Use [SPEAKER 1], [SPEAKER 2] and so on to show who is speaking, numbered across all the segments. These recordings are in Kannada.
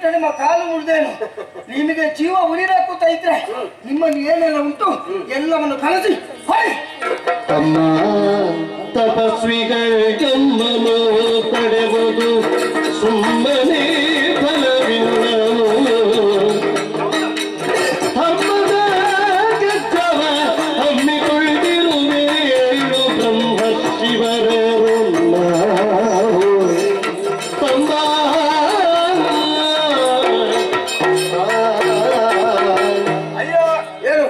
[SPEAKER 1] ಬಿಟ್ಟರೆ ನಿಮ್ಮ ಕಾಲು ಮುರಿದೇನು ನಿಮಗೆ ಜೀವ ಉಳಿಬೇಕು ಅಂತ ಇದ್ರೆ ನಿಮ್ಮಲ್ಲಿ ಏನೆಲ್ಲ ಉಂಟು ಎಲ್ಲವನ್ನು ಕಳಿಸಿ ಹೊಯ್
[SPEAKER 2] ತಮ್ಮ ತಪಸ್ವಿಗಳಿಗೆಮ್ಮನು ಪಡೆವುದು ಸುಮ್ಮನೆ ಫಲವಿಲ್ಲವು ಧರ್ಮದ ಕೆಟ್ಟವ ಹಮ್ಮಿಕೊಳ್ಳದಿರುವೆ ಏಳು ಬ್ರಹ್ಮ ಶಿವರನ್ನ ತಂದ
[SPEAKER 3] ಅಯ್ಯೋ
[SPEAKER 1] ಏನು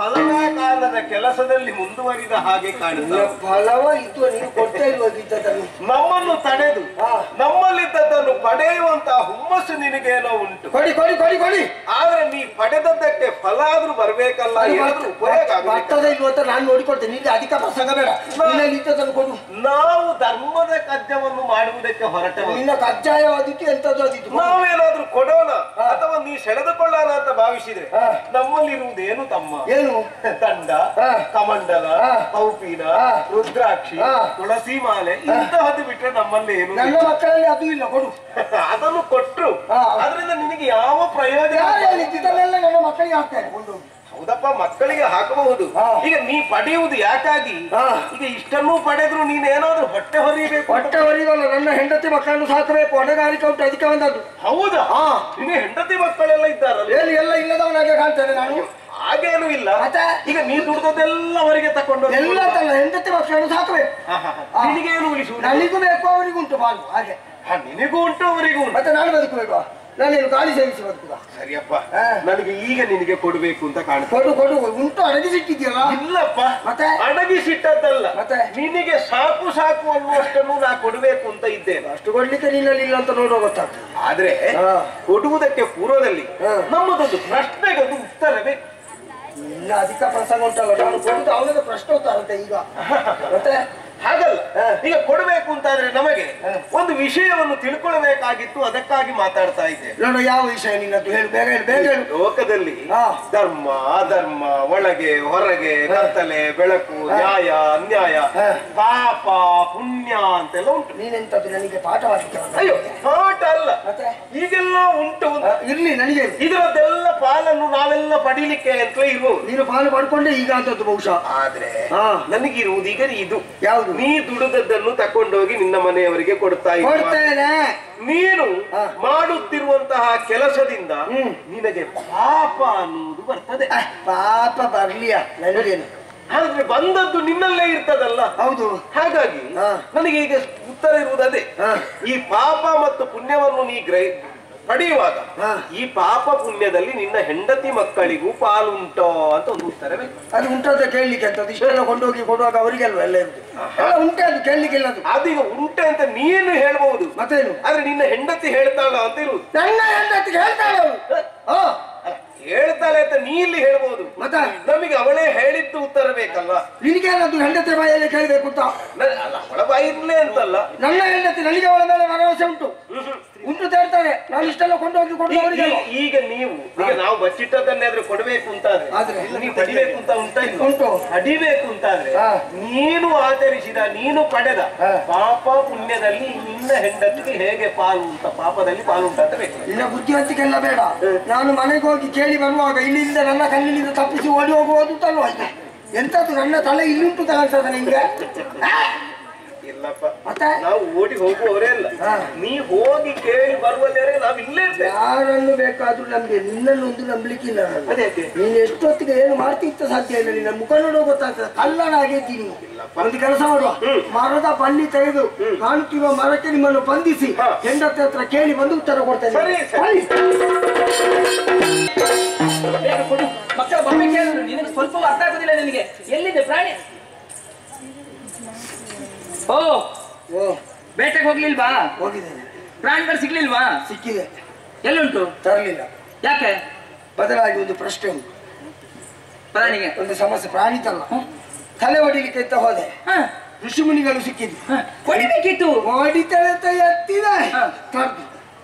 [SPEAKER 3] ಫಲಕಾಲದ ಕೆಲಸದಲ್ಲಿ ಮುಂದುವರಿದ ಹಾಗೆ ಕಾಣುತ್ತೆ
[SPEAKER 1] ಫಲವ ಇದ್ದು ನೀವು ಕೊಡ್ತಾ ಇಲ್ವಾಗಿದ್ದದನ್ನು
[SPEAKER 3] ನಮ್ಮನ್ನು ತಡೆದು
[SPEAKER 1] ಹಾ.
[SPEAKER 3] ನಮ್ಮಲ್ಲಿದ್ದದ್ದನ್ನು ಪಡೆಯುವಂತಹ ಹುಮ್ಮಸ್ಸು ನಿನಗೇನೋ ಉಂಟು
[SPEAKER 1] ಕೊಡಿ ಕೊಡಿ ಕೊಡಿ ಕೊಡಿ
[SPEAKER 3] ಆದ್ರೆ ನೀ ಪಡೆದದ್ದಕ್ಕೆ ಫಲ ಆದ್ರೂ ಬರ್ಬೇಕಲ್ಲ
[SPEAKER 1] ಅದು
[SPEAKER 3] ಏನಾದ್ರೂ
[SPEAKER 1] ಬರ್ತದೆ
[SPEAKER 3] ಉಪಯೋಗ ಆಗ್ಬೇಕು.
[SPEAKER 1] ಬರ್ತದೆ ಇಲ್ವೋ ಅಂತ ನಾನು ನೋಡಿಕೊಡ್ತೇನೆ ನಿಮಗೆ ಅಧಿಕ ಪ್ರಸಂಗ ಬೇಡ ನಿನ್ನ ಇದ್ದದನ್ನು ಕೊಡು
[SPEAKER 3] ನಾವು ಧರ್ಮದ ಕಜ್ಜವನ್ನು ಮಾಡುವುದಕ್ಕೆ ಹೊರಟವರು
[SPEAKER 1] ನಿನ್ನ ಕಜ್ಜಾಯವಾದಿತ್ತು ಎಂತದ್ದು ಅದಿತ್ತು
[SPEAKER 3] ನಾವೇನಾದ್ರೂ ಕೊಡೋಣ
[SPEAKER 1] ಹಾ.
[SPEAKER 3] ಅಥವಾ ನೀ ಸೆಳೆದುಕೊಳ್ಳೋಣ ಅಂತ ಭಾವಿಸಿದ್ರೆ
[SPEAKER 1] ಹಾ.
[SPEAKER 3] ನಮ್ಮಲ್ಲಿರುವುದೇನು ತಮ್ಮ
[SPEAKER 1] ಏನು
[SPEAKER 3] ದಂಡ
[SPEAKER 1] ಹಾ.
[SPEAKER 3] ಕಮಂಡಲ
[SPEAKER 1] ಹಾ.
[SPEAKER 3] ಕೌಪೀನ
[SPEAKER 1] ಹಾ.
[SPEAKER 3] ರುದ್ರಾಕ್ಷಿ
[SPEAKER 1] ಹಾ.
[SPEAKER 3] ತುಳಸಿ ಮಾಲೆ ಇಂತಹದ್ದು ಬಿಟ್ರೆ ನಮ್ಮಲ್ಲಿ ಏನು
[SPEAKER 1] ನನ್ನ ಮಕ್ಕಳಲ್ಲಿ ಅದು ಇಲ್ಲ ಕೊಡು
[SPEAKER 3] ಅದನ್ನು ಕೊಟ್ರು
[SPEAKER 1] ಹಾ.
[SPEAKER 3] ಅದರಿಂದ ನಿನಗೆ ಯಾವ ಪ್ರಯೋಜನ
[SPEAKER 1] ಯಾರು ಹೇಳಿದ್ದು ಇದನ್ನೆಲ್ಲ ನನ್ನ ಮಕ್ಕಳಿಗೆ ಹಾಕ್ತೇನೆ ಕೊಂಡೋಗಿ
[SPEAKER 3] ಹೌದಪ್ಪ ಮಕ್ಕಳಿಗೆ ಹಾಕಬಹುದು
[SPEAKER 1] ಹಾ.
[SPEAKER 3] ಈಗ ನೀ ಪಡೆಯುವುದು ಯಾಕಾಗಿ
[SPEAKER 1] ಹಾ.
[SPEAKER 3] ಈಗ ಇಷ್ಟನ್ನೂ ಪಡೆದ್ರು ನೀನೇನಾದ್ರೂ ಹೊಟ್ಟೆ ಹೊರಿಬೇಕು
[SPEAKER 1] ಹೊಟ್ಟೆ ಹೊರಿದಲ್ಲ ನನ್ನ ಹೆಂಡತಿ ಮಕ್ಕಳನ್ನು ಸಾಕಬೇಕು ಹೊಣೆಗಾರಿಕೆ ಉಂಟು ಅದಕ್ಕೆ ಬಂದದ್ದು
[SPEAKER 3] ಹೌದಾ
[SPEAKER 1] ಹಾ.
[SPEAKER 3] ನಿನ್ನ ಹೆಂಡತಿ ಮಕ್ಕಳೆಲ್ಲ ಇದ್ದಾರಲ್ಲ
[SPEAKER 1] ಏನು ಎಲ್ಲ ಇಲ್ಲದವನಾಗೆ ಕಾಣ್ತೇನೆ ನಾನು
[SPEAKER 3] ಹಾಗೇನು ಇಲ್ಲ
[SPEAKER 1] ಮತ್ತೆ?
[SPEAKER 3] ಈಗ ನೀ ದುಡ್ದದೆಲ್ಲ ಅವರಿಗೆ ತಕೊಂಡು ಹೋಗಿ
[SPEAKER 1] ಎಲ್ಲ ತನ್ನ ಹೆಂಡತಿ ಮಕ್ಕಳನ್ನು ಸಾಕಬೇಕು
[SPEAKER 3] ಹಾ, ಹಾ, ಹಾ.
[SPEAKER 1] ಹಾ.
[SPEAKER 3] ನಿನಗೇನು ಉಳಿಸುವುದು
[SPEAKER 1] ನನಗೂ ಬೇಕು ಅವರಿಗೂ ಉಂಟು ಬಾಳು ಹಾಗೆ
[SPEAKER 3] ಹಾ, ನಿನಗೂ ಉಂಟು ಅವರಿಗೂ ಉಂಟು
[SPEAKER 1] ಮತ್ತೆ ನಾನು ಬದುಕಬೇಕು ನಾನೇನು ಗಾಳಿ ಸೇವಿಸಿ ಬದುಕುದ
[SPEAKER 3] ಸರಿಯಪ್ಪ
[SPEAKER 1] ಹಾ.
[SPEAKER 3] ನನಗೆ ಈಗ ನಿನಗೆ ಕೊಡ್ಬೇಕು ಅಂತ ಕಾಣುತ್ತೆ
[SPEAKER 1] ಕೊಡು ಕೊಡು ಉಂಟು ಅಡಗಿಸಿಟ್ಟಿದ್ಯಲ್ಲ
[SPEAKER 3] ಇಲ್ಲಪ್ಪ
[SPEAKER 1] ಮತ್ತೆ?
[SPEAKER 3] ಅಡಗಿಸಿಟ್ಟದ್ದಲ್ಲ
[SPEAKER 1] ಮತ್ತೆ?
[SPEAKER 3] ನಿನಗೆ ಸಾಕು ಸಾಕು ಅನ್ನುವಷ್ಟನ್ನು ನಾ ಕೊಡ್ಬೇಕು ಅಂತ ಇದ್ದೇನೆ
[SPEAKER 1] ಅಷ್ಟು ಕೊಡ್ಲಿಕ್ಕೆ ನಿನ್ನಲ್ಲಿ ಇಲ್ಲ ಅಂತ ನೋಡುವ ಗೊತ್ತಾಗ್ತದೆ
[SPEAKER 3] ಆದ್ರೆ
[SPEAKER 1] ಹಾ.
[SPEAKER 3] ಕೊಡುವುದಕ್ಕೆ ಪೂರ್ವದಲ್ಲಿ
[SPEAKER 1] ಹಾ.
[SPEAKER 3] ನಮ್ಮದೊಂದು ಪ್ರಶ್ನೆಗೊಂದು ಉತ್ತರವೇ
[SPEAKER 1] ಇಲ್ಲ ಅಧಿಕ ಪ್ರಸಂಗ ಉಂಟಲ್ಲ ನಾನು ಕೊಡುದು ಅವನಿಗೆ ಪ್ರಶ್ನೋತ್ತರಂತೆ ಈಗ ಮತ್ತೆ
[SPEAKER 3] ಹಾಗಲ್ಲ
[SPEAKER 1] ಹಾ.
[SPEAKER 3] ಈಗ ಕೊಡಬೇಕು ಅಂತಾದ್ರೆ ನಮಗೆ
[SPEAKER 1] ಹಾ.
[SPEAKER 3] ಒಂದು ವಿಷಯವನ್ನು ತಿಳ್ಕೊಳ್ಬೇಕಾಗಿತ್ತು ಅದಕ್ಕಾಗಿ ಮಾತಾಡ್ತಾ ಇದ್ದೆ
[SPEAKER 1] ನೋಡು ಯಾವ ವಿಷಯ ನಿನ್ನದು ಹೇಳು ಬೇಗ ಹೇಳು ಬೇಗ ಹೇಳು
[SPEAKER 3] ಲೋಕದಲ್ಲಿ
[SPEAKER 1] ಹಾ.
[SPEAKER 3] ಧರ್ಮ ಅಧರ್ಮ ಒಳಗೆ ಹೊರಗೆ ಕತ್ತಲೆ ಬೆಳಕು ನ್ಯಾಯ ಅನ್ಯಾಯ
[SPEAKER 1] ಹಾ.
[SPEAKER 3] ಪಾಪ ಪುಣ್ಯ ಅಂತೆಲ್ಲ ಉಂಟು
[SPEAKER 1] ನೀನೆಂತದ್ದು ನನಗೆ ಪಾಠ ಮಾಡಲಿಕ್ಕೆ ಬಂದ?
[SPEAKER 3] ಅಯ್ಯೋ ಪಾಠ ಅಲ್ಲ
[SPEAKER 1] ಮತ್ತೆ
[SPEAKER 3] ಈಗೆಲ್ಲ ಉಂಟು
[SPEAKER 1] ಆ, ಇರ್ಲಿ ನನಗೆ
[SPEAKER 3] ಇದರದ್ದೆಲ್ಲ ಪಾಲನ್ನು ನಾವೆಲ್ಲ ಪಡಿಲಿಕ್ಕೆ ಅಂತಲೇ ಇರುವುದು
[SPEAKER 1] ನೀನು ಪಾಲು ಪಡ್ಕೊಂಡೆ ಈಗ ಅಂತದ್ದು ಬಹುಶಃ
[SPEAKER 3] ಆದ್ರೆ
[SPEAKER 1] ಹಾ.
[SPEAKER 3] ನನಗಿರುವುದು ಈಗ ಇದು
[SPEAKER 1] ಯಾವುದು
[SPEAKER 3] ನೀ ದುಡಿದದ್ದನ್ನು ತಕೊಂಡೋಗಿ ನಿನ್ನ ಮನೆಯವರಿಗೆ ಕೊಡ್ತಾ ಇರುವ
[SPEAKER 1] ಕೊಡ್ತೇನೆ
[SPEAKER 3] ನೀನು
[SPEAKER 1] ಹಾ.
[SPEAKER 3] ಮಾಡುತ್ತಿರುವಂತಹ ಕೆಲಸದಿಂದ
[SPEAKER 1] ಹ್ಮ್.
[SPEAKER 3] ನಿನಗೆ ಪಾಪ ಅನ್ನುವುದು ಬರ್ತದೆ
[SPEAKER 1] ಆ, ಪಾಪ ಬರ್ಲಿಯ ನನಗೇನು
[SPEAKER 3] ಆದ್ರೆ ಬಂದದ್ದು ನಿನ್ನಲ್ಲೇ ಇರ್ತದಲ್ಲ
[SPEAKER 1] ಹೌದು
[SPEAKER 3] ಹಾಗಾಗಿ
[SPEAKER 1] ಹಾ.
[SPEAKER 3] ನನಗೆ ಈಗ ಉತ್ತರ ಇರುವುದು ಅದೇ
[SPEAKER 1] ಹಾ.
[SPEAKER 3] ಈ ಪಾಪ ಮತ್ತು ಪುಣ್ಯವನ್ನು ನೀ ಗ್ರಹ ಪಡೆಯುವಾಗ
[SPEAKER 1] ಹಾ.
[SPEAKER 3] ಈ ಪಾಪ ಪುಣ್ಯದಲ್ಲಿ ನಿನ್ನ ಹೆಂಡತಿ ಮಕ್ಕಳಿಗೂ ಪಾಲುಂಟೋ ಅಂತ ಒಂದು ಉತ್ತರ ಬೇಕು
[SPEAKER 1] ಅದು ಉಂಟಂತ ಕೇಳಲಿಕ್ಕೆ ಅಂತದ್ದು ಇಷ್ಟೆಲ್ಲ ಕೊಂಡೋಗಿ ಕೊಡುವಾಗ ಅವರಿಗೆ ಅಲ್ವಾ ಎಲ್ಲ ಇರುದು ಎಲ್ಲ ಉಂಟೆ ಅದು ಕೇಳಲಿಕ್ಕೆ ಇಲ್ಲ ಅದು
[SPEAKER 3] ಅದೀಗ ಉಂಟೆ ಅಂತ ನೀನು ಹೇಳ್ಬಹುದು
[SPEAKER 1] ಮತ್ತೇನು
[SPEAKER 3] ಆದ್ರೆ ನಿನ್ನ ಹೆಂಡತಿ ಹೇಳ್ತಾಳ ಅಂತ ಇರುವುದು
[SPEAKER 1] ನನ್ನ ಹೆಂಡತಿಗೆ ಹೇಳ್ತಾಳೆ ಅವಳು ಹಾ
[SPEAKER 3] ಅಲ್ಲ, ಹೇಳ್ತಾಳೆ ಅಂತ ನೀ ಇಲ್ಲಿ ಹೇಳ್ಬಹುದು
[SPEAKER 1] ಮತ್ತೆ
[SPEAKER 3] ನಮಗೆ ಅವಳೇ ಹೇಳಿದ್ದು ಉತ್ತರ ಬೇಕಲ್ಲ
[SPEAKER 1] ನಿನಗೆ ಅದು ಹೆಂಡತಿ ಬಾಯಲ್ಲಿ ಕೇಳಬೇಕು ಅಂತ
[SPEAKER 3] ನ- ಅಲ್ಲ ಅವಳ ಬಾಯಿರ್ಲೇ ಅಂತಲ್ಲ
[SPEAKER 1] ನನ್ನ ಹೆಂಡತಿ ನನಗೆ ಅವಳ ಮೇಲೆ ಭರವಸೆ ಉಂಟು ಉಂಟು ಅಂತ ಹೇಳ್ತಾರೆ ನಾನು ಇಷ್ಟೆಲ್ಲ ಕೊಂಡೋಗಿ ಕೊಡುವ
[SPEAKER 3] ಈ-
[SPEAKER 1] ಅವರಿಗೆ
[SPEAKER 3] ಈ- ಈಗ ನೀವು ಈಗ ನಾವು ಬಚ್ಚಿಟ್ಟದನ್ನೇ ಕೊಡಬೇಕು ಅಂತಾದ್ರೆ
[SPEAKER 1] ಆದ್ರೆ?
[SPEAKER 3] ನೀವು ಪಡಿಬೇಕು ಅಂತ ಉಂಟಾ ಇಲ್ವಾ?
[SPEAKER 1] ಉಂಟು.
[SPEAKER 3] ಪಡಿಬೇಕು ಅಂತಾದ್ರೆ
[SPEAKER 1] ಹಾ.
[SPEAKER 3] ನೀನು ಆಚರಿಸಿದ ನೀನು ಪಡೆದ
[SPEAKER 1] ಹಾ.
[SPEAKER 3] ಪಾಪ ಪುಣ್ಯದಲ್ಲಿ ನಿನ್ನ ಹೆಂಡತಿಗೆ ಹೇಗೆ ಪಾಲು ಅಂತ ಪಾಪದಲ್ಲಿ ಪಾಲು ಉಂಟು ಅಂತ ಬೇಕು
[SPEAKER 1] ನಿನ್ನ ಬುದ್ಧಿವಂತಿಕೆ ಎಲ್ಲ ಬೇಡ ನಾನು ಮನೆಗೆ ಹೋಗಿ ಕೇಳಿ ಬರುವಾಗ ಇಲ್ಲಿಂದ ನನ್ನ ಕಣ್ಣಿನಿಂದ ತಪ್ಪಿಸಿ ಓಡಿ ಹೋಗುವುದು ತಲ್ವ ಇದು ಎಂತದ್ದು ನನ್ನ ತಲೆ ಇಲ್ಲುಂಟು ತಗೊಳ್ತದೆ ನಿಂಗೆ ಆ?
[SPEAKER 3] ಇಲ್ಲಪ್ಪ
[SPEAKER 1] ಮತ್ತೆ
[SPEAKER 3] ನಾವು ಓಡಿ ಹೋಗುವವರೇ ಅಲ್ಲ
[SPEAKER 1] ಹಾ.
[SPEAKER 3] ನೀ ಹೋಗಿ ಕೇಳಿ ಬರುವಲ್ಲೇ ನಾವು ಇಲ್ಲೇ ಇರ್ತೇವೆ
[SPEAKER 1] ಯಾರನ್ನು ಬೇಕಾದ್ರೂ ನಂಬಿ ನಿನ್ನನ್ನು ಒಂದು ನಂಬಲಿಕ್ಕಿಲ್ಲ ನಾನು
[SPEAKER 3] ಅದೇಕೆ
[SPEAKER 1] ನೀನು ಎಷ್ಟೊತ್ತಿಗೆ ಏನು ಮಾಡ್ತಿತ್ತ ಸಾಧ್ಯ ಇಲ್ಲ ನಿನ್ನ ಮುಖ ನೋಡೋ ಗೊತ್ತಾಗ್ತದೆ ಕಲ್ಲಣ ಆಗೈತಿ ನೀವು ಒಂದು ಕೆಲಸ ಮಾಡುವ ಮರದ ಬಳ್ಳಿ ತೆಗೆದು ಕಾಣುತ್ತಿರುವ ಮರಕ್ಕೆ ನಿಮ್ಮನ್ನು ಬಂಧಿಸಿ
[SPEAKER 3] ಹಾ.
[SPEAKER 1] ಹೆಂಡತಿ ಹತ್ರ ಕೇಳಿ ಬಂದು ಉತ್ತರ ಕೊಡ್ತೇನೆ
[SPEAKER 3] ಸರಿ, ಸರಿ.
[SPEAKER 4] ಬೇಗ ಕೊಡು ಮಕ್ಕಳ ಬೊಮ್ಮೆ ಕೇಳಿದ್ರು ನಿನಗೆ ಸ್ವಲ್ಪ ಅರ್ಥ ಆಗೋದಿಲ್ಲ ನಿನಗೆ ಎಲ್ಲಿದೆ ಪ್ರಾಣಿ ಓ
[SPEAKER 1] ಓ
[SPEAKER 4] ಬೇಟೆಗೆ ಹೋಗ್ಲಿಲ್ವಾ
[SPEAKER 1] ಹೋಗಿದ್ದೇನೆ
[SPEAKER 4] ಪ್ರಾಣಿಗಳು ಸಿಗ್ಲಿಲ್ವಾ
[SPEAKER 1] ಸಿಕ್ಕಿದೆ
[SPEAKER 4] ಎಲ್ಲುಂಟು
[SPEAKER 1] ತರಲಿಲ್ಲ
[SPEAKER 4] ಯಾಕೆ
[SPEAKER 1] ಬದಲಾಗಿ ಒಂದು ಪ್ರಶ್ನೆ ಉಂಟು
[SPEAKER 4] ಪ್ರಾಣಿಗೆ
[SPEAKER 1] ಒಂದು ಸಮಸ್ಯೆ ಪ್ರಾಣಿ ತಲ್ಲ ತಲೆ ಹೊಡಿಲಿಕ್ಕೆ ಅಂತ ಹೋದೆ
[SPEAKER 4] ಹ,
[SPEAKER 1] ಋಷಿ ಮುನಿಗಳು ಸಿಕ್ಕಿದ್ರು
[SPEAKER 4] ಹ, ಹೊಡಿಬೇಕಿತ್ತು
[SPEAKER 1] ಹೊಡಿತಾರೆ ಅಂತ ಎತ್ತಿದೆ
[SPEAKER 4] ಹಾ.
[SPEAKER 1] ತರ್ದು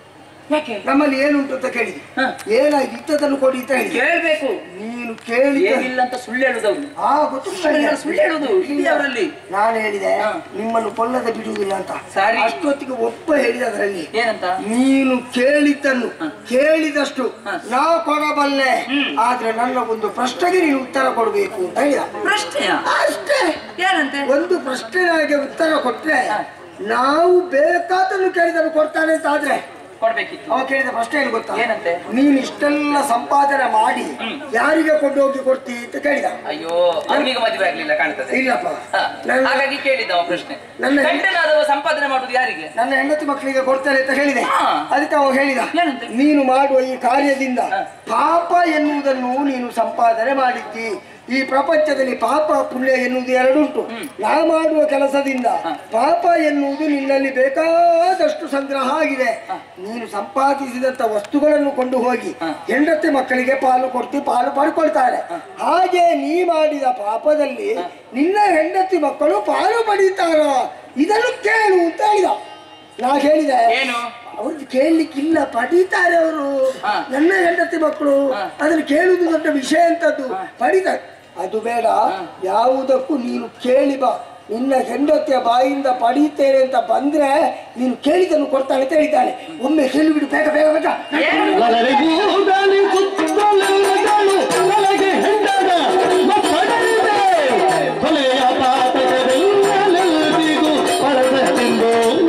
[SPEAKER 4] ಯಾಕೆ
[SPEAKER 1] ನಮ್ಮಲ್ಲಿ ಏನುಂಟು ಅಂತ ಕೇಳಿದೆ
[SPEAKER 4] ಹ.
[SPEAKER 1] ಏನಾಯ್ತು ಇತ್ತದನ್ನು ಕೊಡಿ ಅಂತ ಹೇಳಿ
[SPEAKER 4] ಕೇಳ್ಬೇಕು
[SPEAKER 1] ನೀನು ಕೇಳಿ
[SPEAKER 4] ಏನಿಲ್ಲ ಅಂತ ಸುಳ್ಳು ಹೇಳುದು ಅವ್ರು
[SPEAKER 1] ಆ ಗೊತ್ತು
[SPEAKER 4] ಸುಳ್ಳು ಸುಳ್ಳು ಹೇಳುದು ಇಲ್ಲಿ ಅವರಲ್ಲಿ
[SPEAKER 1] ನಾನು ಹೇಳಿದೆ
[SPEAKER 4] ಹ.
[SPEAKER 1] ನಿಮ್ಮನ್ನು ಕೊಲ್ಲದೆ ಬಿಡುವುದಿಲ್ಲ ಅಂತ
[SPEAKER 4] ಸರಿ.
[SPEAKER 1] ಅಷ್ಟೊತ್ತಿಗೆ ಒಬ್ಬ ಹೇಳಿದ ಅದರಲ್ಲಿ
[SPEAKER 4] ಏನಂತ
[SPEAKER 1] ನೀನು ಕೇಳಿದ್ದನ್ನು ಕೇಳಿದಷ್ಟು
[SPEAKER 4] ಹ.
[SPEAKER 1] ನಾ ಕೊಡಬಲ್ಲೆ ಆದ್ರೆ ನನ್ನ ಒಂದು ಪ್ರಶ್ನೆಗೆ ನೀನು ಉತ್ತರ ಕೊಡಬೇಕು ಅಂತ ಹೇಳಿದ
[SPEAKER 4] ಪ್ರಶ್ನೆಯ
[SPEAKER 1] ಅಷ್ಟೇ
[SPEAKER 4] ಏನಂತೆ
[SPEAKER 1] ಒಂದು ಪ್ರಶ್ನೆಗೆ ಉತ್ತರ ಕೊಟ್ರೆ ನಾವು ಬೇಕಾದನ್ನು ಕೇಳಿದನ್ನು ಕೊಡ್ತಾನೆ ಅಂತ ಆದ್ರೆ
[SPEAKER 4] ಕೊಡ್ಬೇಕಿತ್ತು
[SPEAKER 1] ಅವ ಕೇಳಿದ ಪ್ರಶ್ನೆ ಏನು ಗೊತ್ತಾ
[SPEAKER 4] ಏನಂತೆ?
[SPEAKER 1] ನೀನು ಇಷ್ಟೆಲ್ಲ ಸಂಪಾದನೆ ಮಾಡಿ
[SPEAKER 4] ಹ್ಮ್.
[SPEAKER 1] ಯಾರಿಗೆ ಕೊಂಡೋಗಿ ಕೊಡ್ತಿ ಅಂತ ಕೇಳಿದ
[SPEAKER 4] ಅಯ್ಯೋ ಅವನಿಗೆ ಮದುವೆ ಆಗ್ಲಿಲ್ಲ ಕಾಣ್ತದೆ
[SPEAKER 1] ಇಲ್ಲಪ್ಪ
[SPEAKER 4] ಹ.
[SPEAKER 1] ನನ್ನ
[SPEAKER 4] ಹಾಗಾಗಿ ಕೇಳಿದ ಅವ ಪ್ರಶ್ನೆ
[SPEAKER 1] ನನ್ನ-
[SPEAKER 4] ಗಂಡನಾದವ ಸಂಪಾದನೆ ಮಾಡುದು ಯಾರಿಗೆ
[SPEAKER 1] ನನ್ನ ಹೆಂಡತಿ ಮಕ್ಕಳಿಗೆ ಕೊಡ್ತೇನೆ ಅಂತ ಹೇಳಿದೆ
[SPEAKER 4] ಹಾ.
[SPEAKER 1] ಅದಕ್ಕೆ ಅವ ಹೇಳಿದ
[SPEAKER 4] ಏನಂತೆ?
[SPEAKER 1] ನೀನು ಮಾಡುವ ಈ ಕಾರ್ಯದಿಂದ
[SPEAKER 4] ಹಾ.
[SPEAKER 1] ಪಾಪ ಎನ್ನುವುದನ್ನು ನೀನು ಸಂಪಾದನೆ ಮಾಡಿದ್ದಿ ಈ ಪ್ರಪಂಚದಲ್ಲಿ ಪಾಪ ಪುಣ್ಯ ಎನ್ನುವುದು ಎರಡುಂಟು ನಾ ಮಾಡುವ ಕೆಲಸದಿಂದ ಪಾಪ ಎನ್ನುವುದು ನಿನ್ನಲ್ಲಿ ಬೇಕಾದಷ್ಟು ಸಂಗ್ರಹ ಆಗಿದೆ ನೀನು ಸಂಪಾದಿಸಿದಂತ ವಸ್ತುಗಳನ್ನು ಕೊಂಡು ಹೋಗಿ ಹೆಂಡತಿ ಮಕ್ಕಳಿಗೆ ಪಾಲು ಕೊಡ್ತಿ ಪಾಲು ಪಡ್ಕೊಳ್ತಾರೆ ಹಾಗೆ ನೀ ಮಾಡಿದ ಪಾಪದಲ್ಲಿ ನಿನ್ನ ಹೆಂಡತಿ ಮಕ್ಕಳು ಪಾಲು ಪಡೀತಾರ ಇದನ್ನು ಕೇಳು ಅಂತ ಹೇಳಿದ ನಾ ಹೇಳಿದೆ
[SPEAKER 4] ಏನು
[SPEAKER 1] ಅವ್ರಿಗೆ ಕೇಳಲಿಕ್ಕಿಲ್ಲ ಪಡೀತಾರೆ ಅವರು
[SPEAKER 4] ಹಾ.
[SPEAKER 1] ನನ್ನ ಹೆಂಡತಿ ಮಕ್ಕಳು ಅದನ್ನು ಕೇಳುವುದು ದೊಡ್ಡ ವಿಷಯ ಅಂತದ್ದು ಪಡಿತಾರೆ ಅದು ಬೇಡ ಯಾವುದಕ್ಕೂ ನೀನು ಕೇಳಿ ಬಾ ನಿನ್ನ ಹೆಂಡತಿಯ ಬಾಯಿಂದ ಪಡೀತೇನೆ ಅಂತ ಬಂದ್ರೆ ನೀನು ಕೇಳಿದನ್ನು ಕೊಡ್ತಾನೆ ಅಂತ ಹೇಳಿದ್ದಾನೆ ಒಮ್ಮೆ ಕೇಳಿಬಿಡು ಬೇಗ ಬೇಗ ಬೇಗ
[SPEAKER 2] ಲಲರಿಗೂಡಲಿ ಕುತ್ತಲೆಲ್ಲಗಳು ತಲೆಗೆ ಹೆಂಡದ ಮಕ್ಕಳಿದೆ ಕೊಲೆಯ ಪಾತಕವೆಲ್ಲಲೆಲ್ಲರಿಗೂ ಪರದೆಂದು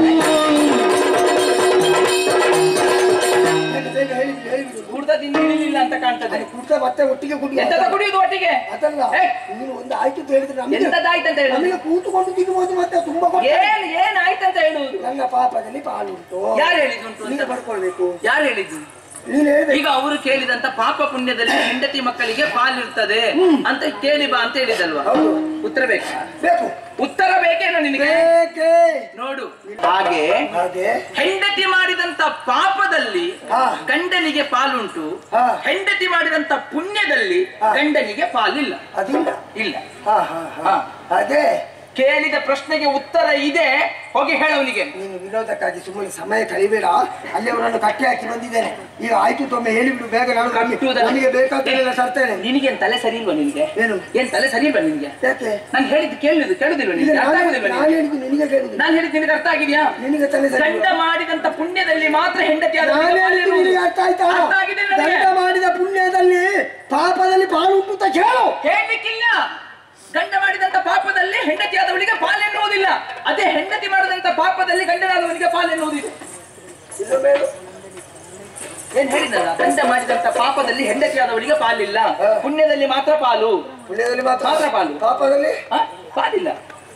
[SPEAKER 1] ಬೇಗ ಬೇಗ ಹೇಳಿಬಿಡು ಹೇಳಿಬಿಡು
[SPEAKER 4] ಕುಡ್ದ ತಿಂದಿರಲಿಲ್ಲ ಅಂತ ಕಾಣ್ತದೆ
[SPEAKER 1] ಕುಡ್ದ ಮತ್ತೆ ಒಟ್ಟಿಗೆ ಕುಡಿ
[SPEAKER 4] ಎಂತದ ಕುಡಿಯುದು ಒಟ್ಟಿಗೆ
[SPEAKER 1] ಅದಲ್ಲ
[SPEAKER 4] ಏ,
[SPEAKER 1] ನೀನು ಒಂದು ಆಯ್ತು ಅಂತ ಹೇಳಿದ್ರೆ ನಮಗೆ
[SPEAKER 4] ಎಂತದಾಯ್ತಂತ ಹೇಳುದು
[SPEAKER 1] ನಮಗೆ ಕೂತುಕೊಂಡು ತಿನ್ನುವುದು ಮತ್ತೆ ತುಂಬಾ ಕೊಡ್ತಾರೆ.
[SPEAKER 4] ಏನ್ ಏನಾಯ್ತಂತ ಹೇಳುವುದು
[SPEAKER 1] ನನ್ನ ಪಾಪದಲ್ಲಿ ಪಾಲುಂಟು
[SPEAKER 4] ಯಾರು ಹೇಳಿದುಂಟು ಅಂತ
[SPEAKER 1] ನೀನು ಪಡ್ಕೊಳ್ಬೇಕು
[SPEAKER 4] ಯಾರು ಹೇಳಿದ್ದು
[SPEAKER 1] ನೀನು ಹೇಳ್ಬೇಕು
[SPEAKER 4] ಈಗ ಅವರು ಕೇಳಿದಂತ ಪಾಪ ಪುಣ್ಯದಲ್ಲಿ ಹೆಂಡತಿ ಮಕ್ಕಳಿಗೆ ಪಾಲಿರ್ತದೆ ಅಂತ ಕೇಳಿ ಬಾ ಅಂತ ಹೇಳಿದಲ್ವಾ
[SPEAKER 1] ಹೌದು.
[SPEAKER 4] ಉತ್ತರ ಬೇಕಾ
[SPEAKER 1] ಬೇಕು
[SPEAKER 4] ಉತ್ತರ ಬೇಕೇನೋ ನಿನಗೆ
[SPEAKER 1] ಬೇಕೇ
[SPEAKER 4] ನೋಡು ಹಾಗೆ
[SPEAKER 1] ಹಾಗೆ
[SPEAKER 4] ಹೆಂಡತಿ ಮಾಡಿದಂತ ಪಾಪದಲ್ಲಿ
[SPEAKER 1] ಹಾ.
[SPEAKER 4] ಗಂಡನಿಗೆ ಪಾಲುಂಟು
[SPEAKER 1] ಹಾ.
[SPEAKER 4] ಹೆಂಡತಿ ಮಾಡಿದಂತ ಪುಣ್ಯದಲ್ಲಿ
[SPEAKER 1] ಹಾ.
[SPEAKER 4] ಗಂಡನಿಗೆ ಪಾಲಿಲ್ಲ
[SPEAKER 1] ಅದಿಲ್ಲ
[SPEAKER 4] ಇಲ್ಲ
[SPEAKER 1] ಹಾ ಹಾ ಹಾ ಅದೇ
[SPEAKER 4] ಕೇಳಿದ ಪ್ರಶ್ನೆಗೆ ಉತ್ತರ ಇದೆ ಹೋಗಿ ಹೇಳವನಿಗೆ
[SPEAKER 1] ನೀನು ವಿನೋದಕ್ಕಾಗಿ ಸುಮ್ಮನೆ ಸಮಯ ಕಳಿಬೇಡ ಅಲ್ಲಿ ಅವರನ್ನು ಕಟ್ಟಿ ಹಾಕಿ ಬಂದಿದ್ದೇನೆ ಈಗ ಆಯ್ತು ತೊಮ್ಮೆ ಹೇಳಿಬಿಡು ಬೇಗ ನಾನು ನಮಗೆ-
[SPEAKER 4] ಕಟ್ಟುವುದಲ್ಲ.
[SPEAKER 1] ನನಗೆ ಬೇಕಾದ್ದೆಲ್ಲ ತರ್ತೇನೆ
[SPEAKER 4] ನಿನಗೇನ್ ತಲೆ ಸರಿ ಇಲ್ವಾ ನಿನ್ಗೆ
[SPEAKER 1] ಏನು
[SPEAKER 4] ಏನ್ ತಲೆ ಸರಿ ಇಲ್ವಾ ನಿನ್ಗೆ
[SPEAKER 1] ಯಾಕೆ
[SPEAKER 4] ನಾನು ಹೇಳಿದ್ದು ಕೇಳುದು ಕೇಳುದಿಲ್ವ
[SPEAKER 1] ಇಲ್ಲ
[SPEAKER 4] ನಿನ್ಗೆ ಅರ್ಥ
[SPEAKER 1] ನಾನು
[SPEAKER 4] ಆಗುದಿಲ್ವ
[SPEAKER 1] ನಾನು
[SPEAKER 4] ನಿನ್ಗೆ
[SPEAKER 1] ಹೇಳಿದ್ದು ನಿನಗೆ ಕೇಳುದು
[SPEAKER 4] ನಾನು ಹೇಳಿದ್ದು ನಿನಗೆ ಅರ್ಥ ಆಗಿದ್ಯಾ
[SPEAKER 1] ನಿನಗೆ ತಲೆ ಸರಿ
[SPEAKER 4] ಗಂಡ ಮಾಡಿದಂತ ಪುಣ್ಯದಲ್ಲಿ ಮಾತ್ರ ಹೆಂಡತಿ
[SPEAKER 1] ನಾನು ಹೇಳಿದ್ದು ನಿನಗೆ ಅರ್ಥ ಆಯ್ತಾ
[SPEAKER 4] ಅರ್ಥ ಆಗಿದೆ ನನಗೆ.
[SPEAKER 1] ಗಂಡ ಮಾಡಿದ ಪುಣ್ಯದಲ್ಲಿ ಪಾಪದಲ್ಲಿ ಪಾಲು ಉಂಟು ಅಂತ ಕೇಳು
[SPEAKER 4] ಹೇಳಲಿಕ್ಕಿಲ್ಲ ಗಂಡ ಮಾಡಿದಂತ ಪಾಪದಲ್ಲಿ ಹೆಂಡತಿಯಾದವಳಿಗೆ ಪಾಲೆನ್ನುವುದಿಲ್ಲ ಅದೇ ಹೆಂಡತಿ ಮಾಡಿದಂತ ಪಾಪದಲ್ಲಿ ಗಂಡನಾದವನಿಗೆ ಪಾಲೆನ್ನುವುದಿಲ್ಲ
[SPEAKER 1] ಇಲ್ಲ ಬೇಡ
[SPEAKER 4] ಏನ್ ಹೇಳಿದಲ್ಲ ಗಂಡ ಮಾಡಿದಂತ ಪಾಪದಲ್ಲಿ ಹೆಂಡತಿಯಾದವಳಿಗೆ ಪಾಲಿಲ್ಲ
[SPEAKER 1] ಹಾ.
[SPEAKER 4] ಪುಣ್ಯದಲ್ಲಿ ಮಾತ್ರ ಪಾಲು
[SPEAKER 1] ಪುಣ್ಯದಲ್ಲಿ ಮಾತ್ರ
[SPEAKER 4] ಮಾತ್ರ ಪಾಲು.
[SPEAKER 1] ಪಾಪದಲ್ಲಿ
[SPEAKER 4] ಆ? ಪಾಲಿಲ್ಲ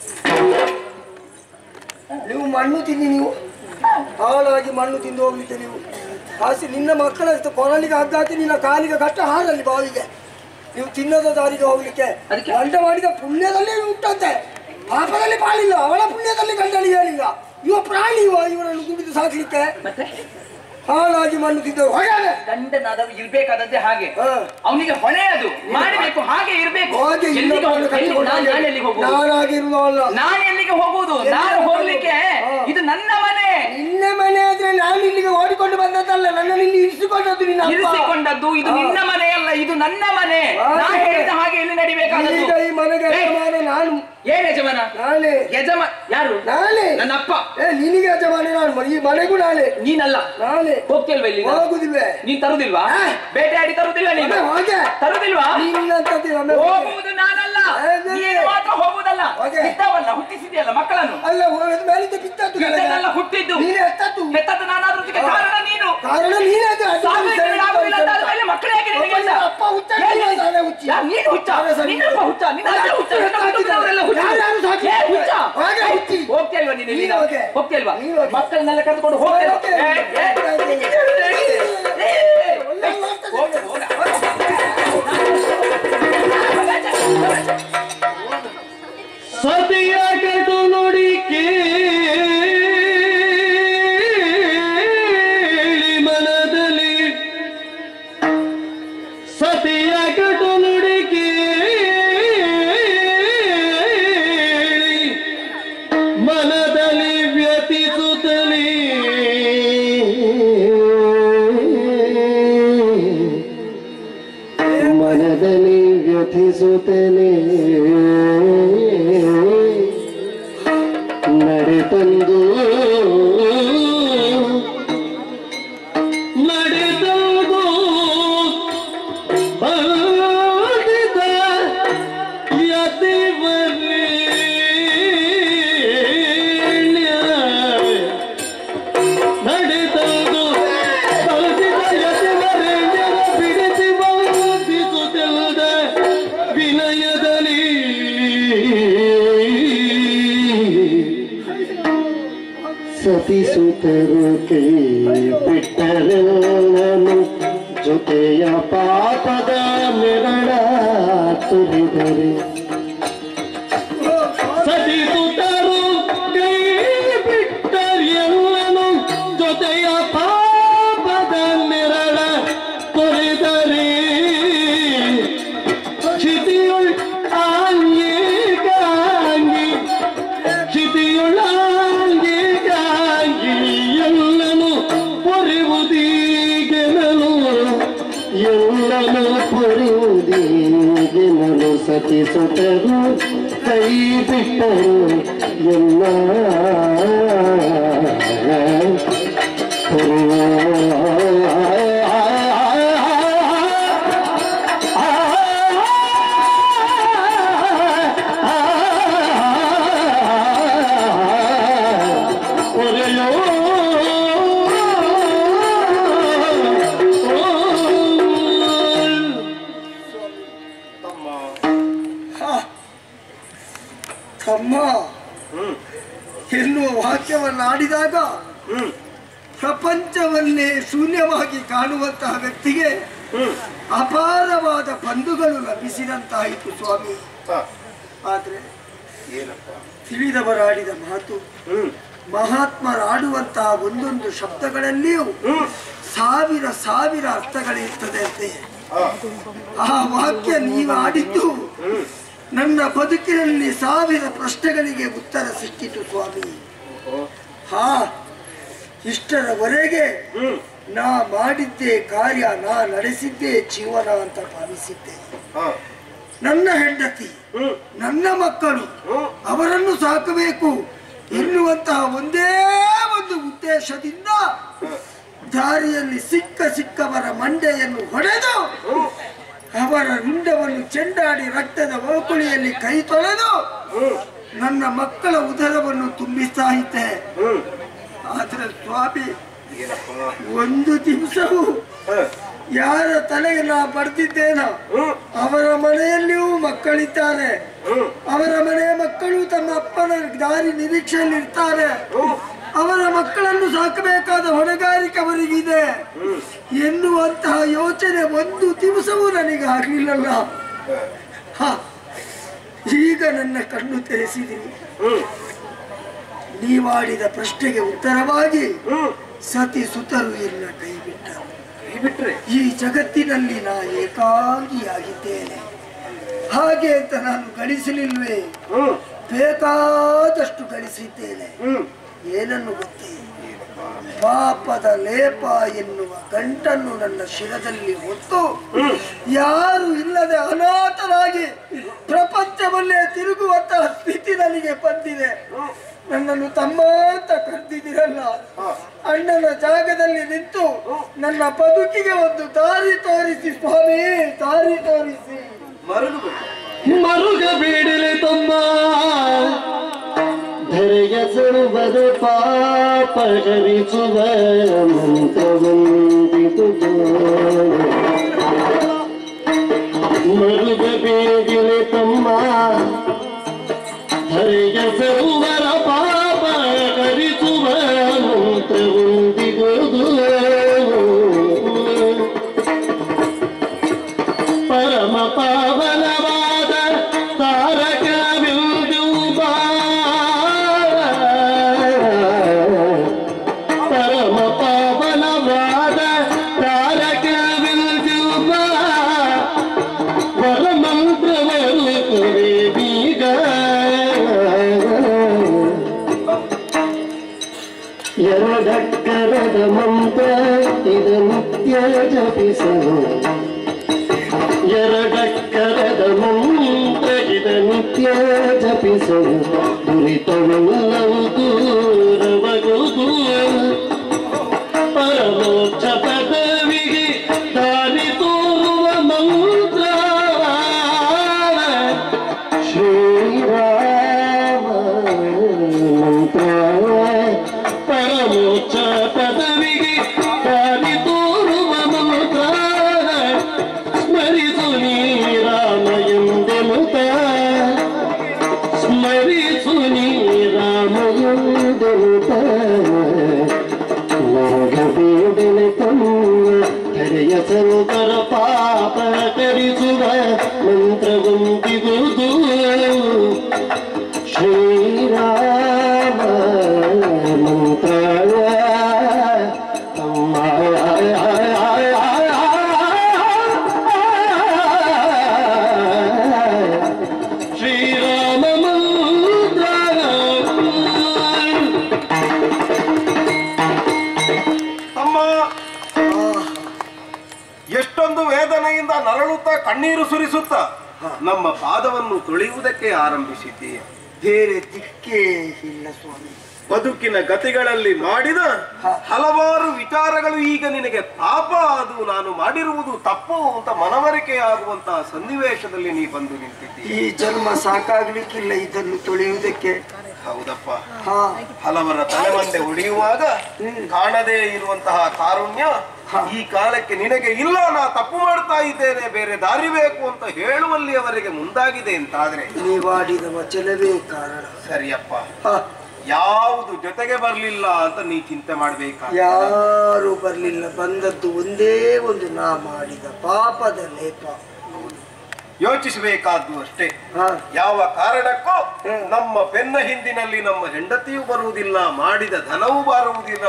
[SPEAKER 1] ನೀವು ಮಣ್ಣು ತಿನ್ನಿ ನೀವು ಹಾಳಾಗಿ ಮಣ್ಣು ತಿಂದು ಹೋಗ್ಲಿಕ್ಕೆ ನೀವು ಆಸೆ ನಿನ್ನ ಮಕ್ಕಳ ಕೊರಳಿಗೆ ಹಗ್ಗಾಕಿ ನಿನ್ನ ಕಾಲಿಗೆ ಕಷ್ಟ ಹಾರಲ್ಲಿ ಬಾವಿಗೆ ನೀವು ತಿನ್ನದ ದಾರಿಗೆ ಹೋಗ್ಲಿಕ್ಕೆ
[SPEAKER 4] ಅದಕ್ಕೆ?
[SPEAKER 1] ಗಂಡ ಮಾಡಿದ ಪುಣ್ಯದಲ್ಲಿ ಉಂಟಂತೆ ಪಾಪದಲ್ಲಿ ಪಾಲಿಲ್ಲ ಅವಳ ಪುಣ್ಯದಲ್ಲಿ ಗಂಡನಿಗೆ ಹೇಳಿಲ್ಲ ಇವ ಪ್ರಾಣಿ ಇವ ಇವರನ್ನು ದುಡಿದು ಸಾಕ್ಲಿಕ್ಕೆ
[SPEAKER 4] ಮತ್ತೆ
[SPEAKER 1] ಹಾಳಾಗಿ ಮಣ್ಣು ತಿಂದು ಹೊರಗೆ
[SPEAKER 4] ಗಂಡನಾದವ ಇರ್ಬೇಕಾದದ್ದೇ ಹಾಗೆ
[SPEAKER 1] ಹಾ.
[SPEAKER 4] ಅವನಿಗೆ ಹೊಣೆ ಅದು ಮಾಡಬೇಕು ಹಾಗೆ ಇರ್ಬೇಕು
[SPEAKER 1] ಹೋಗಿ
[SPEAKER 4] ಎಲ್ಲಿಗೆ
[SPEAKER 1] ಇನ್ನೊಬ್ಬರನ್ನು
[SPEAKER 4] ಹೋಗ್- ಎಲ್ಲಿ-
[SPEAKER 1] ಕಟ್ಟಿಕೊಂಡು
[SPEAKER 4] ನಾನ್- ನಾನು ಎಲ್ಲಿಗೆ ಹೋಗುದು
[SPEAKER 1] ನಾನಾಗಿರುವವಲ್ಲ
[SPEAKER 4] ನಾನು ಎಲ್ಲಿಗೆ ಹೋಗುವುದು ನಾನು ಹೋಗ್ಲಿಕ್ಕೆ
[SPEAKER 1] ಹಾ.
[SPEAKER 4] ಇದು ನನ್ನ ಮನೆ
[SPEAKER 1] ನಿನ್ನ ಮನೆ ಆದ್ರೆ ನಾನು ಇಲ್ಲಿಗೆ ಓಡಿಕೊಂಡು ಬಂದದ್ದಲ್ಲ ನನ್ನನ್ನು ಇಲ್ಲಿ ಇರಿಸಿಕೊಂಡದ್ದು ನಿನ್ನ ಅಪ್ಪ.
[SPEAKER 4] ಇರಿಸಿಕೊಂಡದ್ದು ಇದು
[SPEAKER 1] ಹಾ.
[SPEAKER 4] ನಿನ್ನ ಮನೆ ಅಲ್ಲ ಇದು ನನ್ನ ಮನೆ
[SPEAKER 1] ಹಾ.
[SPEAKER 4] ನಾ ಹೇಳಿದ ಹಾಗೆ ಇಲ್ಲಿ ನಡಿಬೇಕಾದದ್ದು
[SPEAKER 1] ಈಗ ಈ ಮನೆಗೆ
[SPEAKER 4] ಏ,
[SPEAKER 1] ಯಜಮಾನ ನಾನು
[SPEAKER 4] ಏನ್ ಯಜಮಾನ
[SPEAKER 1] ನಾಳೆ
[SPEAKER 4] ಯಜಮ ಯಾರು
[SPEAKER 1] ನಾಳೆ
[SPEAKER 4] ನನ್ನ ಅಪ್ಪ
[SPEAKER 1] ಏ ನಿನಗೆ ಯಜಮಾನ ನಾನು ಈ ಮನೆಗೂ ನಾಳೆ
[SPEAKER 4] ನೀನಲ್ಲ
[SPEAKER 1] ನಾಳೆ
[SPEAKER 4] ಹೋಗ್ತಿಲ್ವಾ ಇಲ್ಲಿ
[SPEAKER 1] ಹೋಗುದಿಲ್ವೇ
[SPEAKER 4] ನೀನ್ ತರುದಿಲ್ವಾ
[SPEAKER 1] ಹಾ.
[SPEAKER 4] ಬೇಟೆಯಾಡಿ ತರುದಿಲ್ವಾ ನೀನು
[SPEAKER 1] ಅದೇ ಹೋಗೆ
[SPEAKER 4] ತರುದಿಲ್ವಾ
[SPEAKER 1] ನಿನ್ನಂತದ್ದು ಒಮ್ಮೆ ಹೋಗೆ.
[SPEAKER 4] ಹೋಗುವುದು ನಾನಲ್ಲ
[SPEAKER 1] ಏ, ನೀನು-
[SPEAKER 4] ನೀನು ಮಾತ್ರ ಹೋಗುವುದಲ್ಲ
[SPEAKER 1] ಹೋಗೆ.
[SPEAKER 4] ಇದ್ದವಲ್ಲ ಹುಟ್ಟಿಸಿದ್ಯಲ್ಲ ಮಕ್ಕಳನ್ನು
[SPEAKER 1] ಅಲ್ಲ ಹೋದ ಮೇಲಿಂದ ಬಿದ್ದದ್ದು ನನಗೆ.
[SPEAKER 4] ಇದ್ದದ್ದೆಲ್ಲ ಹುಟ್ಟಿದ್ದು
[SPEAKER 1] ನೀನೇ ಎತ್ತದ್ದು
[SPEAKER 4] ಹೆತ್ತದ್ದು ನಾನಾದ್ರೂ ಇದಕ್ಕೆ ಕಾರಣ ನೀನು
[SPEAKER 1] ಕಾರಣ ನೀನೇ ಅದು ಅದು
[SPEAKER 4] ಸಾಕಲಿಕ್ಕೆ
[SPEAKER 1] ಸರಿ
[SPEAKER 4] ಆಗುದಿಲ್ಲ ಅಂತ ಆದ್ಮೇಲೆ ಮಕ್ಕಳು ಹೇಗೆ ನಿನಗೆ ಅಂತ?
[SPEAKER 1] ಒಬ್ಬ ಅಪ್ಪ ಹುಚ್ಚ,
[SPEAKER 4] ಏನ್
[SPEAKER 1] ನೀನು
[SPEAKER 4] ನೀನು?
[SPEAKER 1] ತಾನೇ ಹುಚ್ಚಿ.
[SPEAKER 4] ಯಾರು ನೀನು ಹುಚ್ಚ
[SPEAKER 1] ತಾನೇ ಸರಿ.
[SPEAKER 4] ನಿನ್ನಪ್ಪ ಹುಚ್ಚ ನಿನ್ನ ಅಜ್ಜ ಹುಚ್ಚ ನಿನ್ನ ಕುಟುಂಬದವರೆಲ್ಲ ಹುಚ್ಚ
[SPEAKER 1] ಯಾರು ಯಾರು ಸಾಕಿ?
[SPEAKER 4] ಏ, ಹುಚ್ಚ
[SPEAKER 1] ಹೋಗೆ ಹುಚ್ಚಿ.
[SPEAKER 4] ಹೋಗ್ತಾ ಇಲ್ವಾ ನೀನು
[SPEAKER 1] ನೀನು
[SPEAKER 4] ಇಲ್ಲಿಂದ?
[SPEAKER 1] ಹೋಗೆ.
[SPEAKER 4] ಹೋಗ್ತಾ ಇಲ್ವಾ
[SPEAKER 1] ನೀನು ಹೋಗೆ.
[SPEAKER 4] ಮಕ್ಕಳನ್ನೆಲ್ಲ ಕರೆದುಕೊಂಡು ಹೋಗ್ತಾ ಇಲ್ವಾ?
[SPEAKER 1] ಹೋಗೆ.
[SPEAKER 4] ಏ, ಏ, ಏ, ಏ, ಏ, ಹೋಗು, ಹೋಗು.
[SPEAKER 2] ಸತಿಯ ಕಟು ನುಡಿ ಕೇಳಿ ಮನದಲ್ಲಿ ಸತಿಯ ಕಟು ನುಡಿ ಕೇಳಿ ಮನದಲ್ಲಿ ವ್ಯತಿಸುತ್ತಲೇ ಸತಿಸುತ್ತಲೇ ನಡೆತಂದು ನಡೆತಂದು ಬಂದಿದ ಯತಿವರೇಣ್ಯ ನಡೆದದು ಕಲಿಸಿದ ಯತಿವರೇಣ್ಯರ ಬಿಡಿಸಿ ವಂದಿಸುತ್ತಿಲ್ಲದ ವಿನಯದಲ್ಲಿ ಸತಿಸುತ್ತರು ಕೈ ಬಿಟ್ಟರೆಲ್ಲನು ಜೊತೆಯ ಪಾಪದ ನೆರಳ ತುರಿದರೆ ಸತಿಸುತ್ತರು ಕೈ ಬಿಟ್ಟರೆಲ್ಲನು ಜೊತೆಯ ಪಾಪದ ನೆರಳ ತೊರೆದರೆ ಕ್ಷಿತಿಯುಳ್ ಆಂಗಿಗಾಂಗಿ ಕ್ಷಿತಿಯುಳಾಂಗಿಗಾಂಗಿ ಎಲ್ಲನು ಪೊರೆಯುವುದೀಗೆನಲು ಎಲ್ಲನು ಪೊರೆಯುವುದೀಗೆನಲು ಸತಿಸುತ್ತರು ಕೈ ಬಿಟ್ಟರು ಎಲ್ಲ
[SPEAKER 3] ತಮ್ಮ
[SPEAKER 1] ಹಾ. ತಮ್ಮ
[SPEAKER 3] ಹ್ಮ್
[SPEAKER 1] ಎನ್ನುವ ವಾಕ್ಯವನ್ನು ಆಡಿದಾಗ
[SPEAKER 3] ಹ್ಮ್
[SPEAKER 1] ಪ್ರಪಂಚವನ್ನೇ ಶೂನ್ಯವಾಗಿ ಕಾಣುವಂತಹ ವ್ಯಕ್ತಿಗೆ
[SPEAKER 3] ಹ್ಮ್
[SPEAKER 1] ಅಪಾರವಾದ ಬಂಧುಗಳು ಲಭಿಸಿದಂತಾಯಿತು ಸ್ವಾಮಿ
[SPEAKER 3] ಹ.
[SPEAKER 1] ಆದರೆ
[SPEAKER 3] ಏನಪ್ಪ
[SPEAKER 1] ತಿಳಿದವರಾಡಿದ ಮಾತು
[SPEAKER 3] ಹ್ಮ್
[SPEAKER 1] ಮಹಾತ್ಮರಾಡುವಂತಹ ಒಂದೊಂದು ಶಬ್ದಗಳಲ್ಲಿಯೂ
[SPEAKER 3] ಹ್ಮ್
[SPEAKER 1] ಸಾವಿರ ಸಾವಿರ ಅರ್ಥಗಳಿರ್ತದೆ ಅಂತೆ
[SPEAKER 3] ಹ.
[SPEAKER 1] ಆ ವಾಕ್ಯ ನೀವು ಆಡಿದ್ದು
[SPEAKER 3] ಹ್ಮ್
[SPEAKER 1] ನನ್ನ ಬದುಕಿನಲ್ಲಿ ಸಾವಿರ ಪ್ರಶ್ನೆಗಳಿಗೆ ಉತ್ತರ ಸಿಕ್ಕಿತು ಸ್ವಾಮಿ
[SPEAKER 3] ಓ.
[SPEAKER 1] ಹಾ ಇಷ್ಟರವರೆಗೆ
[SPEAKER 3] ಹ್ಮ್
[SPEAKER 1] ನಾ ಮಾಡಿದ್ದೇ ಕಾರ್ಯ ನಾ ನಡೆಸಿದ್ದೇ ಜೀವನ ಅಂತ ಭಾವಿಸಿದ್ದೆ
[SPEAKER 3] ಹ.
[SPEAKER 1] ನನ್ನ ಹೆಂಡತಿ
[SPEAKER 3] ಹ್ಮ್
[SPEAKER 1] ನನ್ನ ಮಕ್ಕಳು
[SPEAKER 3] ಹ್ಮ್
[SPEAKER 1] ಅವರನ್ನು ಸಾಕಬೇಕು ಎನ್ನುವಂತಹ ಒಂದೇ ಒಂದು ಉದ್ದೇಶದಿಂದ ದಾರಿಯಲ್ಲಿ ಸಿಕ್ಕ ಸಿಕ್ಕವರ ಮಂಡೆಯನ್ನು ಹೊಡೆದು ಅವರ ರುಂಡವನ್ನು ಚೆಂಡಾಡಿ ರಕ್ತದ ಓಕುಳಿಯಲ್ಲಿ ಕೈ ತೊಳೆದು
[SPEAKER 3] ಹ್ಮ್
[SPEAKER 1] ನನ್ನ ಮಕ್ಕಳ ಉದರವನ್ನು ತುಂಬಿಸ್ತಾ ಇದ್ದೆ
[SPEAKER 3] ಹ್ಮ್
[SPEAKER 1] ಆದ್ರೆ ಸ್ವಾಮಿ
[SPEAKER 3] ಏನಪ್ಪ
[SPEAKER 1] ಒಂದು ದಿವಸವೂ
[SPEAKER 3] ಹ.
[SPEAKER 1] ಯಾರ ತಲೆಗೆ ನಾ ಬಡ್ದಿದ್ದೇನೋ
[SPEAKER 3] ಹ್ಮ್
[SPEAKER 1] ಅವರ ಮನೆಯಲ್ಲಿಯೂ ಮಕ್ಕಳಿದ್ದಾರೆ
[SPEAKER 3] ಹ್ಮ್
[SPEAKER 1] ಅವರ ಮನೆಯ ಮಕ್ಕಳು ತಮ್ಮ ಅಪ್ಪನ ದಾರಿ ನಿರೀಕ್ಷೆಯಲ್ಲಿ ಇರ್ತಾರೆ
[SPEAKER 3] ಹ್ಮ್
[SPEAKER 1] ಅವರ ಮಕ್ಕಳನ್ನು ಸಾಕಬೇಕಾದ ಹೊಣೆಗಾರಿಕೆ ಅವರಿಗಿದೆ
[SPEAKER 3] ಹ್ಮ್
[SPEAKER 1] ಎನ್ನುವಂತಹ ಯೋಚನೆ ಒಂದು ದಿವಸವೂ ನನಗೆ ಆಗಲಿಲ್ಲಲ್ಲ
[SPEAKER 3] ಹ.
[SPEAKER 1] ಹ, ಈಗ ನನ್ನ ಕಣ್ಣು ತೆರೆಸಿದಿರಿ
[SPEAKER 3] ಹ್ಮ್
[SPEAKER 1] ನೀವಾಡಿದ ಪ್ರಶ್ನೆಗೆ ಉತ್ತರವಾಗಿ
[SPEAKER 3] ಹ್ಮ್
[SPEAKER 1] ಸತಿ ಸುತರು ಎನ್ನ ಕೈ ಬಿಟ್ಟರು
[SPEAKER 3] ಕೈ ಬಿಟ್ರೆ
[SPEAKER 1] ಈ ಜಗತ್ತಿನಲ್ಲಿ ನಾ ಏಕಾಂಗಿಯಾಗಿದ್ದೇನೆ ಹಾಗೆ ಅಂತ ನಾನು ಗಳಿಸಲಿಲ್ವೇ
[SPEAKER 3] ಹ್ಮ್
[SPEAKER 1] ಬೇಕಾದಷ್ಟು ಗಳಿಸಿದ್ದೇನೆ
[SPEAKER 3] ಹ್ಮ್
[SPEAKER 1] ಏನನ್ನು ಗೊತ್ತೇ ಪಾಪದ ಲೇಪ ಎನ್ನುವ ಗಂಟನ್ನು ನನ್ನ ಶಿರದಲ್ಲಿ ಹೊತ್ತು ಯಾರು ಇಲ್ಲದೆ ಅನಾಥರಾಗಿ ಪ್ರಪಂಚವನ್ನೇ ತಿರುಗುವಂತಹ ಸ್ಥಿತಿ ನನಗೆ ಬಂದಿದೆ ನನ್ನನ್ನು ತಮ್ಮ ಅಂತ ಕರೆದಿದ್ದೀರಲ್ಲ ಅಣ್ಣನ ಜಾಗದಲ್ಲಿ ನಿಂತು ನನ್ನ ಬದುಕಿಗೆ ಒಂದು ದಾರಿ ತೋರಿಸಿ ಸ್ವಾಮಿ ದಾರಿ ತೋರಿಸಿ
[SPEAKER 3] ಮರುಗು ಬಿಡು.
[SPEAKER 2] ಮರುಗ ಬೇಡಲೆ ತಮ್ಮ ಧರೆಯ ಸರ್ವದ ಪಾಪ ಹರಿಸುವ ಮಂತ್ರವಂದಿತು ಮರುಗ ಬೇಡಲೆ ತಮ್ಮ ಧರೆಯ ಸರ್ವರ ಪಾಪ ಹರಿಸುವ ಮಂತ್ರವಂದಿಗೋದು ಪರಮ ಪಾವನವಾದ ತಾರಕ ಬಿಂದುಬ ಪರಮ ಪಾವನವಾದ ತಾರಕ ಬಿಂದುಬ ವರಮಂತ್ರವನ್ನು ಕೊರೆ ಬೀಗ ಎರಡಕ್ಕರದ ಮಂತ್ರ ಇದು ನಿತ್ಯ ಜಪಿಸಲು ಎರಡಕ್ಕರದ ಮಂತ್ರ ತಪ್ಪಿಸಲು ದುರಿತವೆಲ್ಲವೂ ದೂರವಗುವುದು ಪರಮೋಕ್ಷ ಪದವಿಗೆ ದಾರಿ ತೋರುವ ಮಂತ್ರ ಶ್ರೀರಾಮ ಮಂತ್ರ ಪರಮೋಕ್ಷ ಪದವಿಗೆ ದಾರಿ ತೋರುವ ಮಂತ್ರ ಸ್ಮರಿಸು ನೀ ರಾಮ ಎಂದೆನುತ ಸ್ಮರಿಸು ನೀ ರಾಮ ಎಂದೆನುತ ಬೇಡನೆ ತಮ್ಮ ಹರೆಯ ಸಂತರ ಪಾಪ ಕರಿಸುವ ಮಂತ್ರವಂತಿಗುವುದು ಶ್ರೀರಾಮ ಮಂತ್ರ ಶ್ರೀರಾಮ ಮಂತ್ರ
[SPEAKER 3] ತಮ್ಮ ಎಷ್ಟೊಂದು ವೇದನೆಯಿಂದ ನರಳುತ್ತಾ ಕಣ್ಣೀರು ಸುರಿಸುತ್ತಾ ನಮ್ಮ ಪಾದವನ್ನು ತೊಳೆಯುವುದಕ್ಕೆ ಆರಂಭಿಸಿದ್ದೀಯ
[SPEAKER 1] ಬೇರೆ ದಿಕ್ಕೇ ಇಲ್ಲ ಸ್ವಾಮಿ
[SPEAKER 3] ಬದುಕಿನ ಗತಿಗಳಲ್ಲಿ ಮಾಡಿದ ಹಲವಾರು ವಿಚಾರಗಳು ಈಗ ನಿನಗೆ ಪಾಪ ಅದು ನಾನು ಮಾಡಿರುವುದು ತಪ್ಪು ಅಂತ ಮನವರಿಕೆಯಾಗುವಂತಹ ಸನ್ನಿವೇಶದಲ್ಲಿ ನೀ ಬಂದು ನಿಂತಿದ್ದೀಯ
[SPEAKER 1] ಈ ಜನ್ಮ ಸಾಕಾಗ್ಲಿಕ್ಕಿಲ್ಲ ಇದನ್ನು ತೊಳೆಯುವುದಕ್ಕೆ
[SPEAKER 3] ಹೌದಪ್ಪ
[SPEAKER 1] ಹಾ
[SPEAKER 3] ಹಲವರ ತಲೆಮಂದೆ ಹೊಡೆಯುವಾಗ ಕಾಣದೇ ಇರುವಂತಹ ಕಾರುಣ್ಯ ಈ ಕಾಲಕ್ಕೆ ನಿನಗೆ ಇಲ್ಲ ನಾ ತಪ್ಪು ಮಾಡ್ತಾ ಇದ್ದೇನೆ ಬೇರೆ ದಾರಿ ಬೇಕು ಅಂತ ಹೇಳುವಲ್ಲಿ ಅವರಿಗೆ ಮುಂದಾಗಿದೆ ಅಂತಾದ್ರೆ
[SPEAKER 1] ನೀವಾಡಿದ ವಚನವೇ ಕಾರಣ
[SPEAKER 3] ಸರಿಯಪ್ಪ
[SPEAKER 1] ಹಾ,
[SPEAKER 3] ಯಾವುದು ಜೊತೆಗೆ ಬರ್ಲಿಲ್ಲ ಅಂತ ನೀ ಚಿಂತೆ ಮಾಡ್ಬೇಕಾ
[SPEAKER 1] ಯಾರು ಬರ್ಲಿಲ್ಲ ಬಂದದ್ದು ಒಂದೇ ಒಂದು ನಾ ಮಾಡಿದ ಪಾಪದ ಲೇಪ
[SPEAKER 3] ಯೋಚಿಸಬೇಕಾದ್ದು ಅಷ್ಟೇ
[SPEAKER 1] ಹಾ
[SPEAKER 3] ಯಾವ ಕಾರಣಕ್ಕೂ ನಮ್ಮ ಬೆನ್ನ ಹಿಂದಿನಲ್ಲಿ ನಮ್ಮ ಹೆಂಡತಿಯೂ ಬರುವುದಿಲ್ಲ ಮಾಡಿದ ಧನವೂ ಬರುವುದಿಲ್ಲ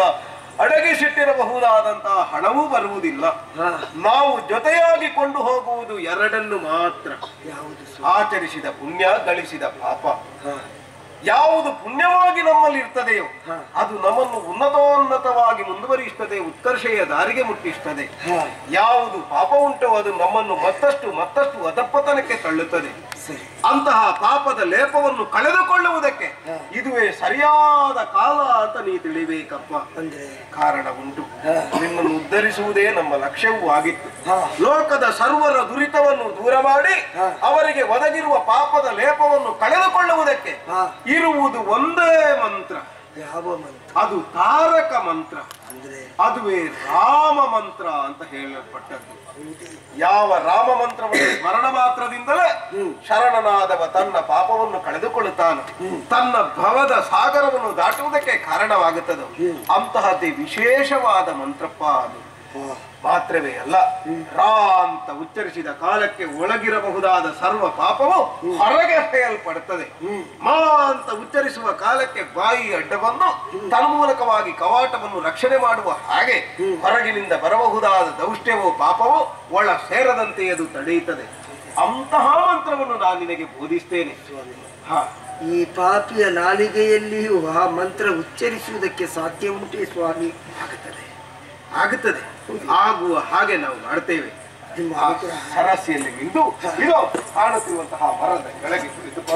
[SPEAKER 3] ಅಡಗಿಸಿಟ್ಟಿರಬಹುದಾದಂತಹ ಹಣವೂ ಬರುವುದಿಲ್ಲ
[SPEAKER 1] ಹಾ
[SPEAKER 3] ನಾವು ಜೊತೆಯಾಗಿ ಕೊಂಡು ಹೋಗುವುದು ಎರಡನ್ನು ಮಾತ್ರ
[SPEAKER 1] ಯಾವುದು
[SPEAKER 3] ಆಚರಿಸಿದ ಪುಣ್ಯ ಗಳಿಸಿದ ಪಾಪ
[SPEAKER 1] ಹಾ
[SPEAKER 3] ಯಾವುದು ಪುಣ್ಯವಾಗಿ ನಮ್ಮಲ್ಲಿ ಇರ್ತದೆಯೋ
[SPEAKER 1] ಹಾ.
[SPEAKER 3] ಅದು ನಮ್ಮನ್ನು ಉನ್ನತೋನ್ನತವಾಗಿ ಮುಂದುವರಿಸ್ತದೆ ಉತ್ಕರ್ಷೆಯ ದಾರಿಗೆ ಮುಟ್ಟಿಸ್ತದೆ
[SPEAKER 1] ಹಾ
[SPEAKER 3] ಯಾವುದು ಪಾಪ ಉಂಟೋ ಅದು ನಮ್ಮನ್ನು ಮತ್ತಷ್ಟು ಮತ್ತಷ್ಟು ಅಧಪತನಕ್ಕೆ ತಳ್ಳುತ್ತದೆ
[SPEAKER 1] ಸರಿ
[SPEAKER 3] ಅಂತಹ ಪಾಪದ ಲೇಪವನ್ನು ಕಳೆದುಕೊಳ್ಳುವುದಕ್ಕೆ ಇದುವೇ ಸರಿಯಾದ ಕಾಲ ಅಂತ ನೀ ತಿಳಿಬೇಕಪ್ಪ
[SPEAKER 1] ಅಂದ್ರೆ
[SPEAKER 3] ಕಾರಣ ಉಂಟು ನಿನ್ನನ್ನು ಉದ್ಧರಿಸುವುದೇ ನಮ್ಮ ಲಕ್ಷ್ಯವೂ ಆಗಿತ್ತು
[SPEAKER 1] ಹಾ.
[SPEAKER 3] ಲೋಕದ ಸರ್ವರ ದುರಿತವನ್ನು ದೂರ ಮಾಡಿ
[SPEAKER 1] ಹಾ.
[SPEAKER 3] ಅವರಿಗೆ ಒದಗಿರುವ ಪಾಪದ ಲೇಪವನ್ನು ಕಳೆದುಕೊಳ್ಳುವುದಕ್ಕೆ
[SPEAKER 1] ಹಾ
[SPEAKER 3] ಇರುವುದು ಒಂದೇ ಮಂತ್ರ
[SPEAKER 1] ಯಾವ ಮಂತ್ರ
[SPEAKER 3] ಅದು ತಾರಕ ಮಂತ್ರ
[SPEAKER 1] ಅಂದ್ರೆ
[SPEAKER 3] ಅದುವೇ ರಾಮ ಮಂತ್ರ ಅಂತ ಹೇಳಲ್ಪಟ್ಟದ್ದು ಯಾವ ರಾಮ ಮಂತ್ರವನ್ನು ಸ್ಮರಣ ಮಾತ್ರದಿಂದಲೇ ಶರಣನಾದವ ತನ್ನ ಪಾಪವನ್ನು ಕಳೆದುಕೊಳ್ಳುತ್ತಾನೆ ತನ್ನ ಭವದ ಸಾಗರವನ್ನು ದಾಟುವುದಕ್ಕೆ ಕಾರಣವಾಗುತ್ತದೆ ಅಂತಹದ್ದೇ ವಿಶೇಷವಾದ ಮಂತ್ರಪ್ಪ ಅದು
[SPEAKER 1] ಹಾ
[SPEAKER 3] ಮಾತ್ರವೇ ಅಲ್ಲ ರಾ ಅಂತ ಉಚ್ಚರಿಸಿದ ಕಾಲಕ್ಕೆ ಒಳಗಿರಬಹುದಾದ ಸರ್ವ ಪಾಪವು ಹೊರಗೆ ಹೇಯಲ್ಪಡುತ್ತದೆ ಮಾ ಅಂತ ಉಚ್ಚರಿಸುವ ಕಾಲಕ್ಕೆ ಬಾಯಿ ಅಡ್ಡ ಬಂದು ತನ್ಮೂಲಕವಾಗಿ ಕವಾಟವನ್ನು ರಕ್ಷಣೆ ಮಾಡುವ ಹಾಗೆ ಹೊರಗಿನಿಂದ ಬರಬಹುದಾದ ದೌಷ್ಟ್ಯವೋ ಪಾಪವೋ ಒಳ ಸೇರದಂತೆ ಅದು ತಡೆಯುತ್ತದೆ ಅಂತಹ ಮಂತ್ರವನ್ನು ನಾನು ನಿನಗೆ ಬೋಧಿಸ್ತೇನೆ ಹ
[SPEAKER 1] ಈ ಪಾಪಿಯ ನಾಲಿಗೆಯಲ್ಲಿಯೂ ಆ ಮಂತ್ರ ಉಚ್ಚರಿಸುವುದಕ್ಕೆ ಸಾಧ್ಯ ಉಂಟೇ ಸ್ವಾಮಿ
[SPEAKER 3] ಆಗುತ್ತದೆ ಆಗುತ್ತದೆ ಆಗುವ ಹಾಗೆ ನಾವು ಮಾಡ್ತೇವೆ
[SPEAKER 1] ನಿಮ್ಮ
[SPEAKER 3] ಆ
[SPEAKER 1] ಅನುಗ್ರಹ.
[SPEAKER 3] ಸರಸ್ಸಿಯಲ್ಲಿ ನಿಂತು ಇದು ಕಾಣುತ್ತಿರುವಂತಹ ಮರದ ಕೆಳಗೆ ಕುಳಿತುಕೋ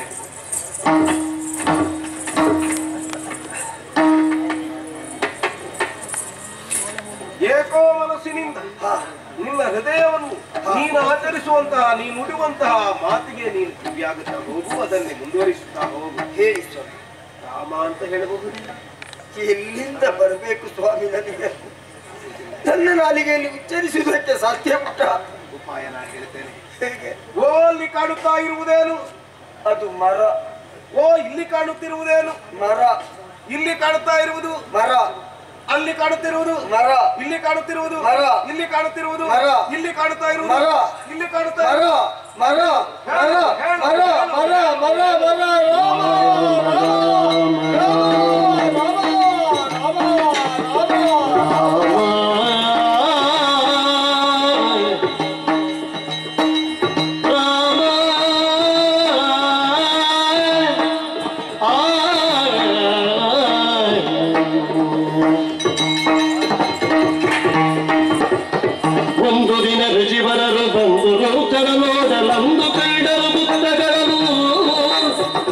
[SPEAKER 3] ಏಕೋ ಮನಸ್ಸಿನಿಂದ
[SPEAKER 1] ಹಾ
[SPEAKER 3] ನಿನ್ನ ಹೃದಯವನ್ನು ನೀನು ಆಚರಿಸುವಂತಹ ನೀನು ನುಡಿಯುವಂತಹ ಮಾತಿಗೆ ನೀನು ಕಿವಿಯಾಗುತ್ತಾ ಹೋಗು ಅದನ್ನೇ ಮುಂದುವರಿಸುತ್ತಾ ಹೋಗು
[SPEAKER 1] ಹೇಳಿ ಸ್ವಾಮಿ
[SPEAKER 3] ರಾಮ ಅಂತ ಹೇಳಬಹುದು
[SPEAKER 1] ಎಲ್ಲಿಂದ ಬರಬೇಕು ಸ್ವಾಮಿ ನನಗೆ ನನ್ನ ನಾಲಿಗೆಯಲ್ಲಿ ಉಚ್ಚರಿಸುವುದಕ್ಕೆ ಸಾಧ್ಯ ಪುಟ್ಟ
[SPEAKER 3] ಉಪಾಯ ನಾನು ಹೇಳ್ತೇನೆ
[SPEAKER 1] ಹೇಗೆ
[SPEAKER 3] ಓ ಅಲ್ಲಿ ಕಾಣುತ್ತಾ ಇರುವುದೇನು
[SPEAKER 1] ಅದು ಮರ
[SPEAKER 3] ಓ ಇಲ್ಲಿ ಕಾಣುತ್ತಿರುವುದೇನು
[SPEAKER 1] ಮರ
[SPEAKER 3] ಇಲ್ಲಿ ಕಾಣುತ್ತಾ ಇರುವುದು
[SPEAKER 1] ಮರ
[SPEAKER 3] ಅಲ್ಲಿ ಕಾಣುತ್ತಿರುವುದು
[SPEAKER 1] ಮರ
[SPEAKER 3] ಇಲ್ಲಿ ಕಾಣುತ್ತಿರುವುದು
[SPEAKER 1] ಮರ.
[SPEAKER 3] ಇಲ್ಲಿ ಕಾಣುತ್ತಿರುವುದು
[SPEAKER 1] ಮರ.
[SPEAKER 3] ಇಲ್ಲಿ ಕಾಣುತ್ತಾ ಇರುವುದು
[SPEAKER 1] ಮರ.
[SPEAKER 3] ಇಲ್ಲಿ ಕಾಣುತ್ತಾ
[SPEAKER 1] ಮರ
[SPEAKER 3] ಇರುವುದು
[SPEAKER 1] ಮರ ಮರ ಮರ ಮರ ಮರ ಮರ ರಾಮ ರಾಮ ರಾಮ ರಾಮ ರಾಮ
[SPEAKER 2] ಒಂದು ದಿನ ಋಷಿವರರು ಬಂದು ಲೋಕರ ನೋಡಲಂದು ಕಂಡರು ಪುಸ್ತಕಗಳನ್ನು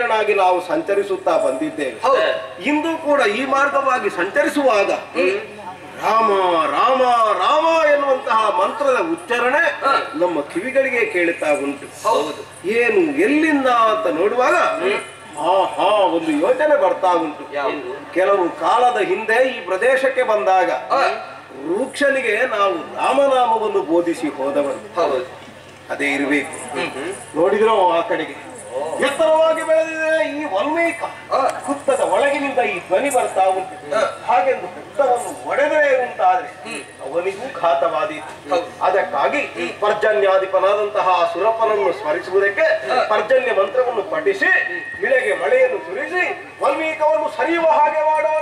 [SPEAKER 3] ಶರಣಾಗಿ ನಾವು ಸಂಚರಿಸುತ್ತಾ ಬಂದಿದ್ದೇವೆ
[SPEAKER 4] ಹೌದು.
[SPEAKER 3] ಇಂದು ಕೂಡ ಈ ಮಾರ್ಗವಾಗಿ ಸಂಚರಿಸುವಾಗ ರಾಮ ರಾಮ ರಾಮ ಎನ್ನುವಂತಹ ಮಂತ್ರದ ಉಚ್ಚಾರಣೆ ನಮ್ಮ ಕಿವಿಗಳಿಗೆ ಕೇಳುತ್ತಾ ಉಂಟು
[SPEAKER 4] ಹೌದು
[SPEAKER 3] ಏನು ಎಲ್ಲಿಂದ ಅಂತ ನೋಡುವಾಗ ಹಾ ಹಾ ಒಂದು ಯೋಚನೆ ಬರ್ತಾ ಉಂಟು
[SPEAKER 4] ಯಾವುದು?
[SPEAKER 3] ಕೆಲವು ಕಾಲದ ಹಿಂದೆ ಈ ಪ್ರದೇಶಕ್ಕೆ ಬಂದಾಗ ವೃಕ್ಷನಿಗೆ ನಾವು ರಾಮನಾಮವನ್ನು ಬೋಧಿಸಿ ಹೋದವರು
[SPEAKER 4] ಹೌದು
[SPEAKER 3] ಅದೇ ಇರಬೇಕು ನೋಡಿದ್ರು ಆ ಕಡೆಗೆ ಎತ್ತರವಾಗಿ ಬೆಳೆದಿದೆ ಈ ವಲ್ಮೀಕ ಹುತ್ತದ ಒಳಗಿನಿಂದ ಈ ಧ್ವನಿ ಬರ್ತಾ ಉಂಟು ಹಾಗೆಂದು ಹುತ್ತವನ್ನು ಒಡೆದರೆ ಉಂಟಾದ್ರೆ ಅವನಿಗೂ ಘಾತವಾದೀತು ಅದಕ್ಕಾಗಿ ಈ ಪರ್ಜನ್ಯಾಧಿಪನಾದಂತಹ ಆ ಸುರಪ್ಪನನ್ನು ಸ್ಮರಿಸುವುದಕ್ಕೆ ಪರ್ಜನ್ಯ ಮಂತ್ರವನ್ನು ಪಠಿಸಿ ಇಳೆಗೆ ಮಳೆಯನ್ನು ಸುರಿಸಿ ವಲ್ಮೀಕವನ್ನು ಸರಿಯುವ ಹಾಗೆ ಮಾಡೋಣ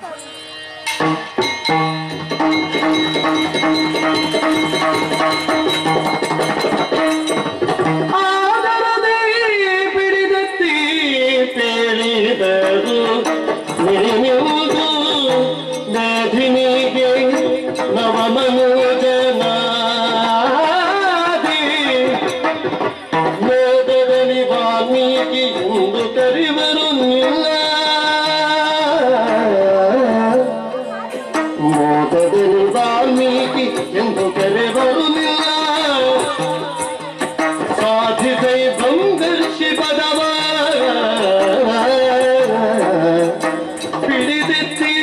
[SPEAKER 2] ಆದರದೇ ಬಿಡಿದತ್ತಿ ತೇಳಿದರು ನಿನ್ನುವುದು ನಾಧಿನಿಗೆ ನವಮನೋಜನಾದಿ ಮೋದದಲ್ಲಿ ವಾಲ್ಮೀಕಿ ಎಂದು ಕರೆವರು ನಿಲ್ಲ ಮೋದದಲ್ಲಿ ವಾಲ್ಮೀಕಿ ಎಂದು ಕರೆವರು ನಿಲ್ಲ ಸಾಧಿಸೈ ಬಂದರ್ಷಿ ಪದವ ಹಿಡಿದೆತ್ತಿ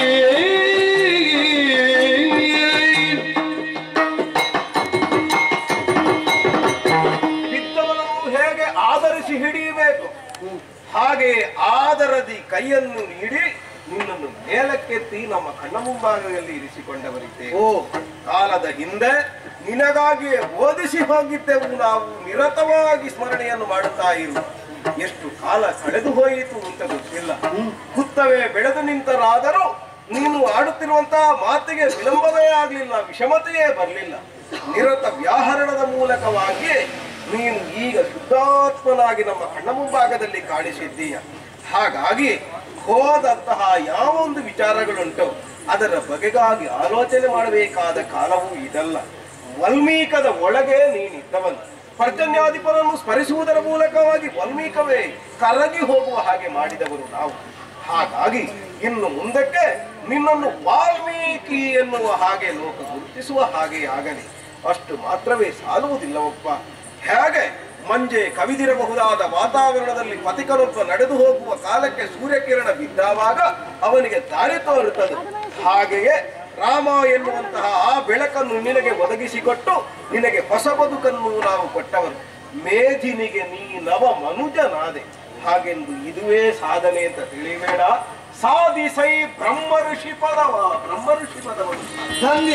[SPEAKER 3] ಬಿದ್ದವನನ್ನು ಹೇಗೆ ಆಧರಿಸಿ ಹಿಡಿಯಬೇಕು ಹಾಗೆ ಆದರದಿ ಕೈಯನ್ನು ನೀಡಿ ನಿನ್ನನ್ನು ಮೇಲಕ್ಕೆತ್ತಿ ನಮ್ಮ ಕಣ್ಣ ಮುಂಭಾಗದಲ್ಲಿ ಇರಿಸಿಕೊಂಡವರಿದ್ದೇವೆ
[SPEAKER 1] ಓ
[SPEAKER 3] ಕಾಲದ ಹಿಂದೆ ನಿನಗಾಗಿಯೇ ಓದಿಸಿ ಹೋಗಿದ್ದೆವು ನಾವು ನಿರತವಾಗಿ ಸ್ಮರಣೆಯನ್ನು ಮಾಡುತ್ತಾ ಇರು ಎಷ್ಟು ಕಾಲ ಕಳೆದು ಹೋಯಿತು ಅಂತ ಗೊತ್ತಿಲ್ಲ ಹುತ್ತವೇ ಬೆಳೆದು ನಿಂತರಾದರೂ ನೀನು ಆಡುತ್ತಿರುವಂತಹ ಮಾತಿಗೆ ವಿಳಂಬವೇ ಆಗಲಿಲ್ಲ ವಿಷಮತೆಯೇ ಬರಲಿಲ್ಲ ನಿರತ ವ್ಯಾಹರಣದ ಮೂಲಕವಾಗಿ ನೀನು ಈಗ ಶುದ್ಧಾತ್ಮನಾಗಿ ನಮ್ಮ ಕಣ್ಣ ಮುಂಭಾಗದಲ್ಲಿ ಕಾಣಿಸಿದ್ದೀಯ ಹಾಗಾಗಿ ಹೋದಂತಹ ಯಾವ ಒಂದು ವಿಚಾರಗಳುಂಟು ಅದರ ಬಗೆಗಾಗಿ ಆಲೋಚನೆ ಮಾಡಬೇಕಾದ ಕಾಲವೂ ಇದಲ್ಲ ವಲ್ಮೀಕದ ಒಳಗೆ ನೀನಿದ್ದವನು ಪರ್ಜನ್ಯಾಧಿಪನನ್ನು ಸ್ಮರಿಸುವುದರ ಮೂಲಕವಾಗಿ ವಲ್ಮೀಕವೇ ಕರಗಿ ಹೋಗುವ ಹಾಗೆ ಮಾಡಿದವರು ನಾವು ಹಾಗಾಗಿ ಇನ್ನು ಮುಂದಕ್ಕೆ ನಿನ್ನನ್ನು ವಾಲ್ಮೀಕಿ ಎನ್ನುವ ಹಾಗೆ ಲೋಕ ಗುರುತಿಸುವ ಹಾಗೆ ಆಗಲಿ ಅಷ್ಟು ಮಾತ್ರವೇ ಸಾಲುವುದಿಲ್ಲವಪ್ಪ ಹೇಗೆ ಮಂಜೆ ಕವಿದಿರಬಹುದಾದ ವಾತಾವರಣದಲ್ಲಿ ಪಥಿಕನೊಬ್ಬ ನಡೆದು ಹೋಗುವ ಕಾಲಕ್ಕೆ ಸೂರ್ಯಕಿರಣ ಬಿದ್ದಾವಾಗ ಅವನಿಗೆ ದಾರಿ ತೋರುತ್ತದೆ ಹಾಗೆಯೇ ರಾಮ ಎನ್ನುವಂತಹ ಆ ಬೆಳಕನ್ನು ನಿನಗೆ ಒದಗಿಸಿಕೊಟ್ಟು ನಿನಗೆ ಹೊಸ ಬದುಕನ್ನು ನಾವು ಕೊಟ್ಟವರು ಮೇಧಿನಿಗೆ ನೀ ನವ ಮನುಜನಾದೆ ಹಾಗೆಂದು ಇದುವೇ ಸಾಧನೆ ಅಂತ ತಿಳಿಬೇಡ ಸಾಧಿಸೈ ಬ್ರಹ್ಮ ಋಷಿ ಪದವ ಬ್ರಹ್ಮ ಋಷಿ ಪದವನ್ನು
[SPEAKER 1] ಧನ್ಯ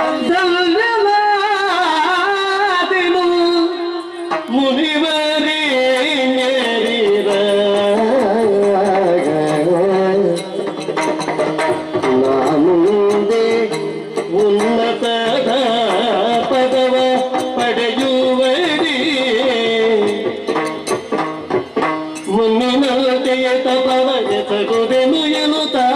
[SPEAKER 2] ಧನ್ಯವಾದೆನು ಮುನಿವರೇ ನಾನುಂದೆ ಉನ್ನತದ ಪದವ ಪಡೆಯುವರಿ ಮುನ್ನಿನತೆಯ ತಪವ ಎಸಗುದೆನು ಎನ್ನುತ್ತಾ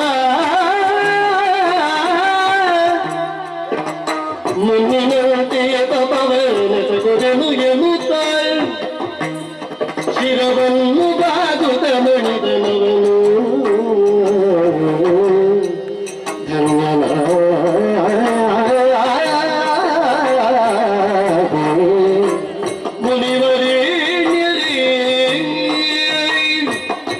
[SPEAKER 2] ಮುನ್ನಿನತೆಯ ತಪವನೆಸಗುದೆನು ಎನ್ನುತ್ತ ಶಿರವನ್ನು ಬಾಗುತ್ತ ಮಣಿದನವನು ಧನ್ಯನಾದ ಮುನಿವರೇಣ್ಯರೇ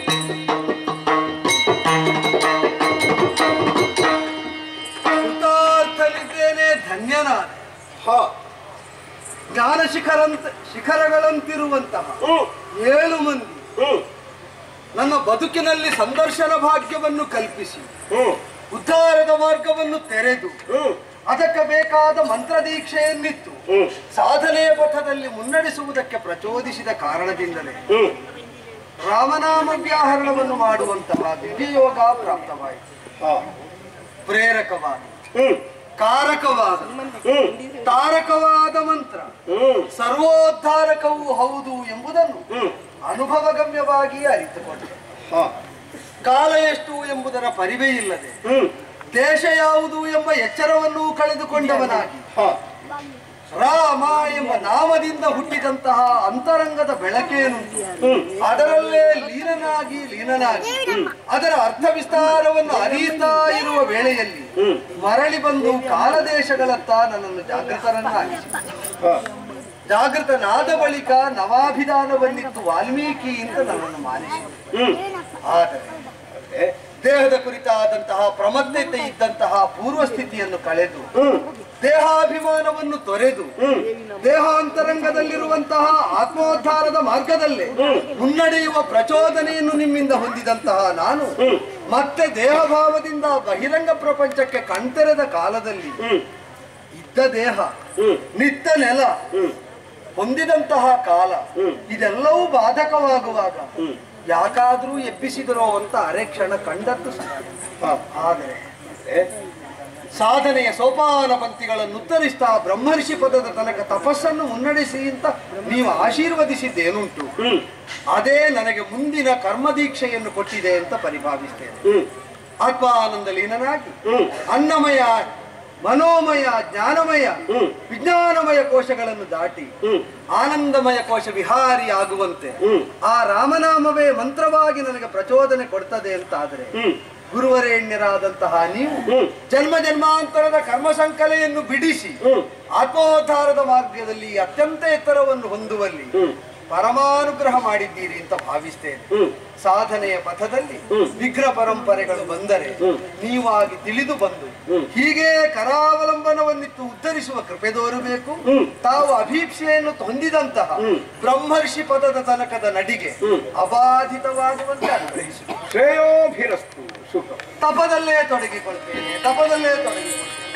[SPEAKER 1] ಕೃತಾರ್ಥನಿದ್ದೇನೆ ಧನ್ಯನಾದ
[SPEAKER 3] ಹ
[SPEAKER 1] ಜ್ಞಾನ ಶಿಖರಂತ ಶಿಖರಗಳಂತಿರುವಂತಹ
[SPEAKER 3] ಹ್ಮ್
[SPEAKER 1] ಏಳು ಮಂದಿ
[SPEAKER 3] ಹ್ಮ್
[SPEAKER 1] ನನ್ನ ಬದುಕಿನಲ್ಲಿ ಸಂದರ್ಶನ ಭಾಗ್ಯವನ್ನು ಕಲ್ಪಿಸಿ
[SPEAKER 3] ಹ್ಮ್
[SPEAKER 1] ಉದ್ಧಾರದ ಮಾರ್ಗವನ್ನು ತೆರೆದು
[SPEAKER 3] ಹ್ಮ್
[SPEAKER 1] ಅದಕ್ಕೆ ಬೇಕಾದ ಮಂತ್ರ ದೀಕ್ಷೆಯನ್ನಿತ್ತು
[SPEAKER 3] ಹ್ಮ್
[SPEAKER 1] ಸಾಧನೆಯ ಪಥದಲ್ಲಿ ಮುನ್ನಡೆಸುವುದಕ್ಕೆ ಪ್ರಚೋದಿಸಿದ ಕಾರಣದಿಂದಲೇ
[SPEAKER 3] ಹ್ಮ್
[SPEAKER 1] ರಾಮನಾಮ ವ್ಯಾಹರಣವನ್ನು ಮಾಡುವಂತಹ ದಿವ್ಯಯೋಗ ಪ್ರಾಪ್ತವಾಯಿತು
[SPEAKER 3] ಹ
[SPEAKER 1] ಪ್ರೇರಕವಾದ
[SPEAKER 3] ಹ್ಮ್
[SPEAKER 1] ಕಾರಕವಾದ
[SPEAKER 3] ಹ್ಮ್
[SPEAKER 1] ತಾರಕವಾದ ಮಂತ್ರ
[SPEAKER 3] ಹ್ಮ್
[SPEAKER 1] ಸರ್ವೋದ್ಧಾರಕವೂ ಹೌದು ಎಂಬುದನ್ನು
[SPEAKER 3] ಹ್ಮ್
[SPEAKER 1] ಅನುಭವಗಮ್ಯವಾಗಿ ಅರಿತುಕೊಂಡೆ
[SPEAKER 3] ಹ
[SPEAKER 1] ಕಾಲ ಎಷ್ಟು ಎಂಬುದರ ಪರಿವೇ ಇಲ್ಲದೆ
[SPEAKER 3] ಹ್ಮ್
[SPEAKER 1] ದೇಶ ಯಾವುದು ಎಂಬ ಎಚ್ಚರವನ್ನು ಕಳೆದುಕೊಂಡವನಾಗಿ
[SPEAKER 3] ಹ
[SPEAKER 5] ರಾಮ ಎಂಬ ನಾಮದಿಂದ ಹುಟ್ಟಿದಂತಹ ಅಂತರಂಗದ ಬೆಳಕೇನುಂಟು ಅದರಲ್ಲೇ ಲೀನನಾಗಿ ಲೀನನಾಗಿ ಅದರ ಅರ್ಥ ವಿಸ್ತಾರವನ್ನು ಅರಿಯುತ್ತಾ ಇರುವ ವೇಳೆಯಲ್ಲಿ ಮರಳಿ ಬಂದು ಕಾಲದೇಶಗಳತ್ತ ನನ್ನನ್ನು ಜಾಗೃತರನ್ನಾಗಿಸಿ ಜಾಗೃತನಾದ ಬಳಿಕ ನವಾಭಿಧಾನವನ್ನಿತ್ತು ವಾಲ್ಮೀಕಿ ಅಂತ ನನ್ನನ್ನು ಮಾನಿಸಿ ಆದರೆ ದೇಹದ ಕುರಿತಾದಂತಹ ಪ್ರಮತ್ತತೆ ಇದ್ದಂತಹ ಪೂರ್ವ ಸ್ಥಿತಿಯನ್ನು ಕಳೆದು ದೇಹಾಭಿಮಾನವನ್ನು ತೊರೆದು ದೇಹಾಂತರಂಗದಲ್ಲಿರುವಂತಹ ಆತ್ಮೋದ್ಧಾರದ ಮಾರ್ಗದಲ್ಲೇ ಮುನ್ನಡೆಯುವ ಪ್ರಚೋದನೆಯನ್ನು ನಿಮ್ಮಿಂದ ಹೊಂದಿದಂತಹ ನಾನು ಮತ್ತೆ ದೇಹಭಾವದಿಂದ ಬಹಿರಂಗ ಪ್ರಪಂಚಕ್ಕೆ ಕಣ್ತೆರೆದ ಕಾಲದಲ್ಲಿ ಇದ್ದ ದೇಹ ನಿತ್ತ ನೆಲ ಹೊಂದಿದಂತಹ ಕಾಲ ಇದೆಲ್ಲವೂ ಬಾಧಕವಾಗುವಾಗ ಯಾಕಾದ್ರೂ ಎಬ್ಬಿಸಿದರೋ ಅಂತ ಅರೆಕ್ಷಣ ಕಂಡದ್ದು ಸತ್ಯ. ಆದರೆ ಸಾಧನೆಯ ಸೋಪಾನ ಪಂಕ್ತಿಗಳನ್ನು ಉತ್ತರಿಸ್ತಾ ಬ್ರಹ್ಮರ್ಷಿ ಪದದ ತನಕ ತಪಸ್ಸನ್ನು ಮುನ್ನಡೆಸಿ ಅಂತ ನೀವು ಆಶೀರ್ವದಿಸಿದ್ದೇನುಂಟು ಅದೇ ನನಗೆ ಮುಂದಿನ ಕರ್ಮದೀಕ್ಷೆಯನ್ನು ಕೊಟ್ಟಿದೆ ಅಂತ ಪರಿಭಾವಿಸ್ತೇನೆ ಆತ್ಮಾನಂದ ಲೀನನಾಗಿ ಅನ್ನಮಯ ಮನೋಮಯ ಜ್ಞಾನಮಯ ವಿಜ್ಞಾನಮಯ ಕೋಶಗಳನ್ನು ದಾಟಿ ಆನಂದಮಯ ಕೋಶ ವಿಹಾರಿ ಆಗುವಂತೆ ಆ ರಾಮನಾಮವೇ ಮಂತ್ರವಾಗಿ ನನಗೆ ಪ್ರಚೋದನೆ ಕೊಡ್ತದೆ ಅಂತಾದ್ರೆ ಗುರುವರೇಣ್ಯರಾದಂತಹ ನೀವು ಜನ್ಮ ಜನ್ಮಾಂತರದ ಕರ್ಮ ಸಂಕಲೆಯನ್ನು ಬಿಡಿಸಿ ಆತ್ಮೋದ್ಧಾರದ ಮಾರ್ಗದಲ್ಲಿ ಅತ್ಯಂತ ಎತ್ತರವನ್ನು ಹೊಂದುವಲ್ಲಿ ಪರಮಾನುಗ್ರಹ ಮಾಡಿದ್ದೀರಿ ಅಂತ ಭಾವಿಸ್ತೇನೆ ಸಾಧನೆಯ ಪಥದಲ್ಲಿ ವಿಗ್ರಹ ಪರಂಪರೆಗಳು ಬಂದರೆ ನೀವಾಗಿ ತಿಳಿದು ಬಂದು ಹೀಗೆ ಕರಾವಲಂಬನವನ್ನಿತ್ತು ಉದ್ಧರಿಸುವ ಕೃಪೆ ತೋರಬೇಕು ತಾವು ಅಭೀಪ್ಸೆಯನ್ನು ಹೊಂದಿದಂತಹ ಬ್ರಹ್ಮರ್ಷಿ ಪದದ ತನಕದ ನಡಿಗೆ ಅಬಾಧಿತವಾಗುವಂತೆ ಅನುಗ್ರಹಿಸು
[SPEAKER 3] ಶ್ರೇಯೋಭಿರಸ್ತು ಸುಖ
[SPEAKER 5] ತಪದಲ್ಲೇ ತೊಡಗಿಕೊಳ್ತೇನೆ ತಪದಲ್ಲೇ ತೊಡಗಿಕೊಳ್ತೇನೆ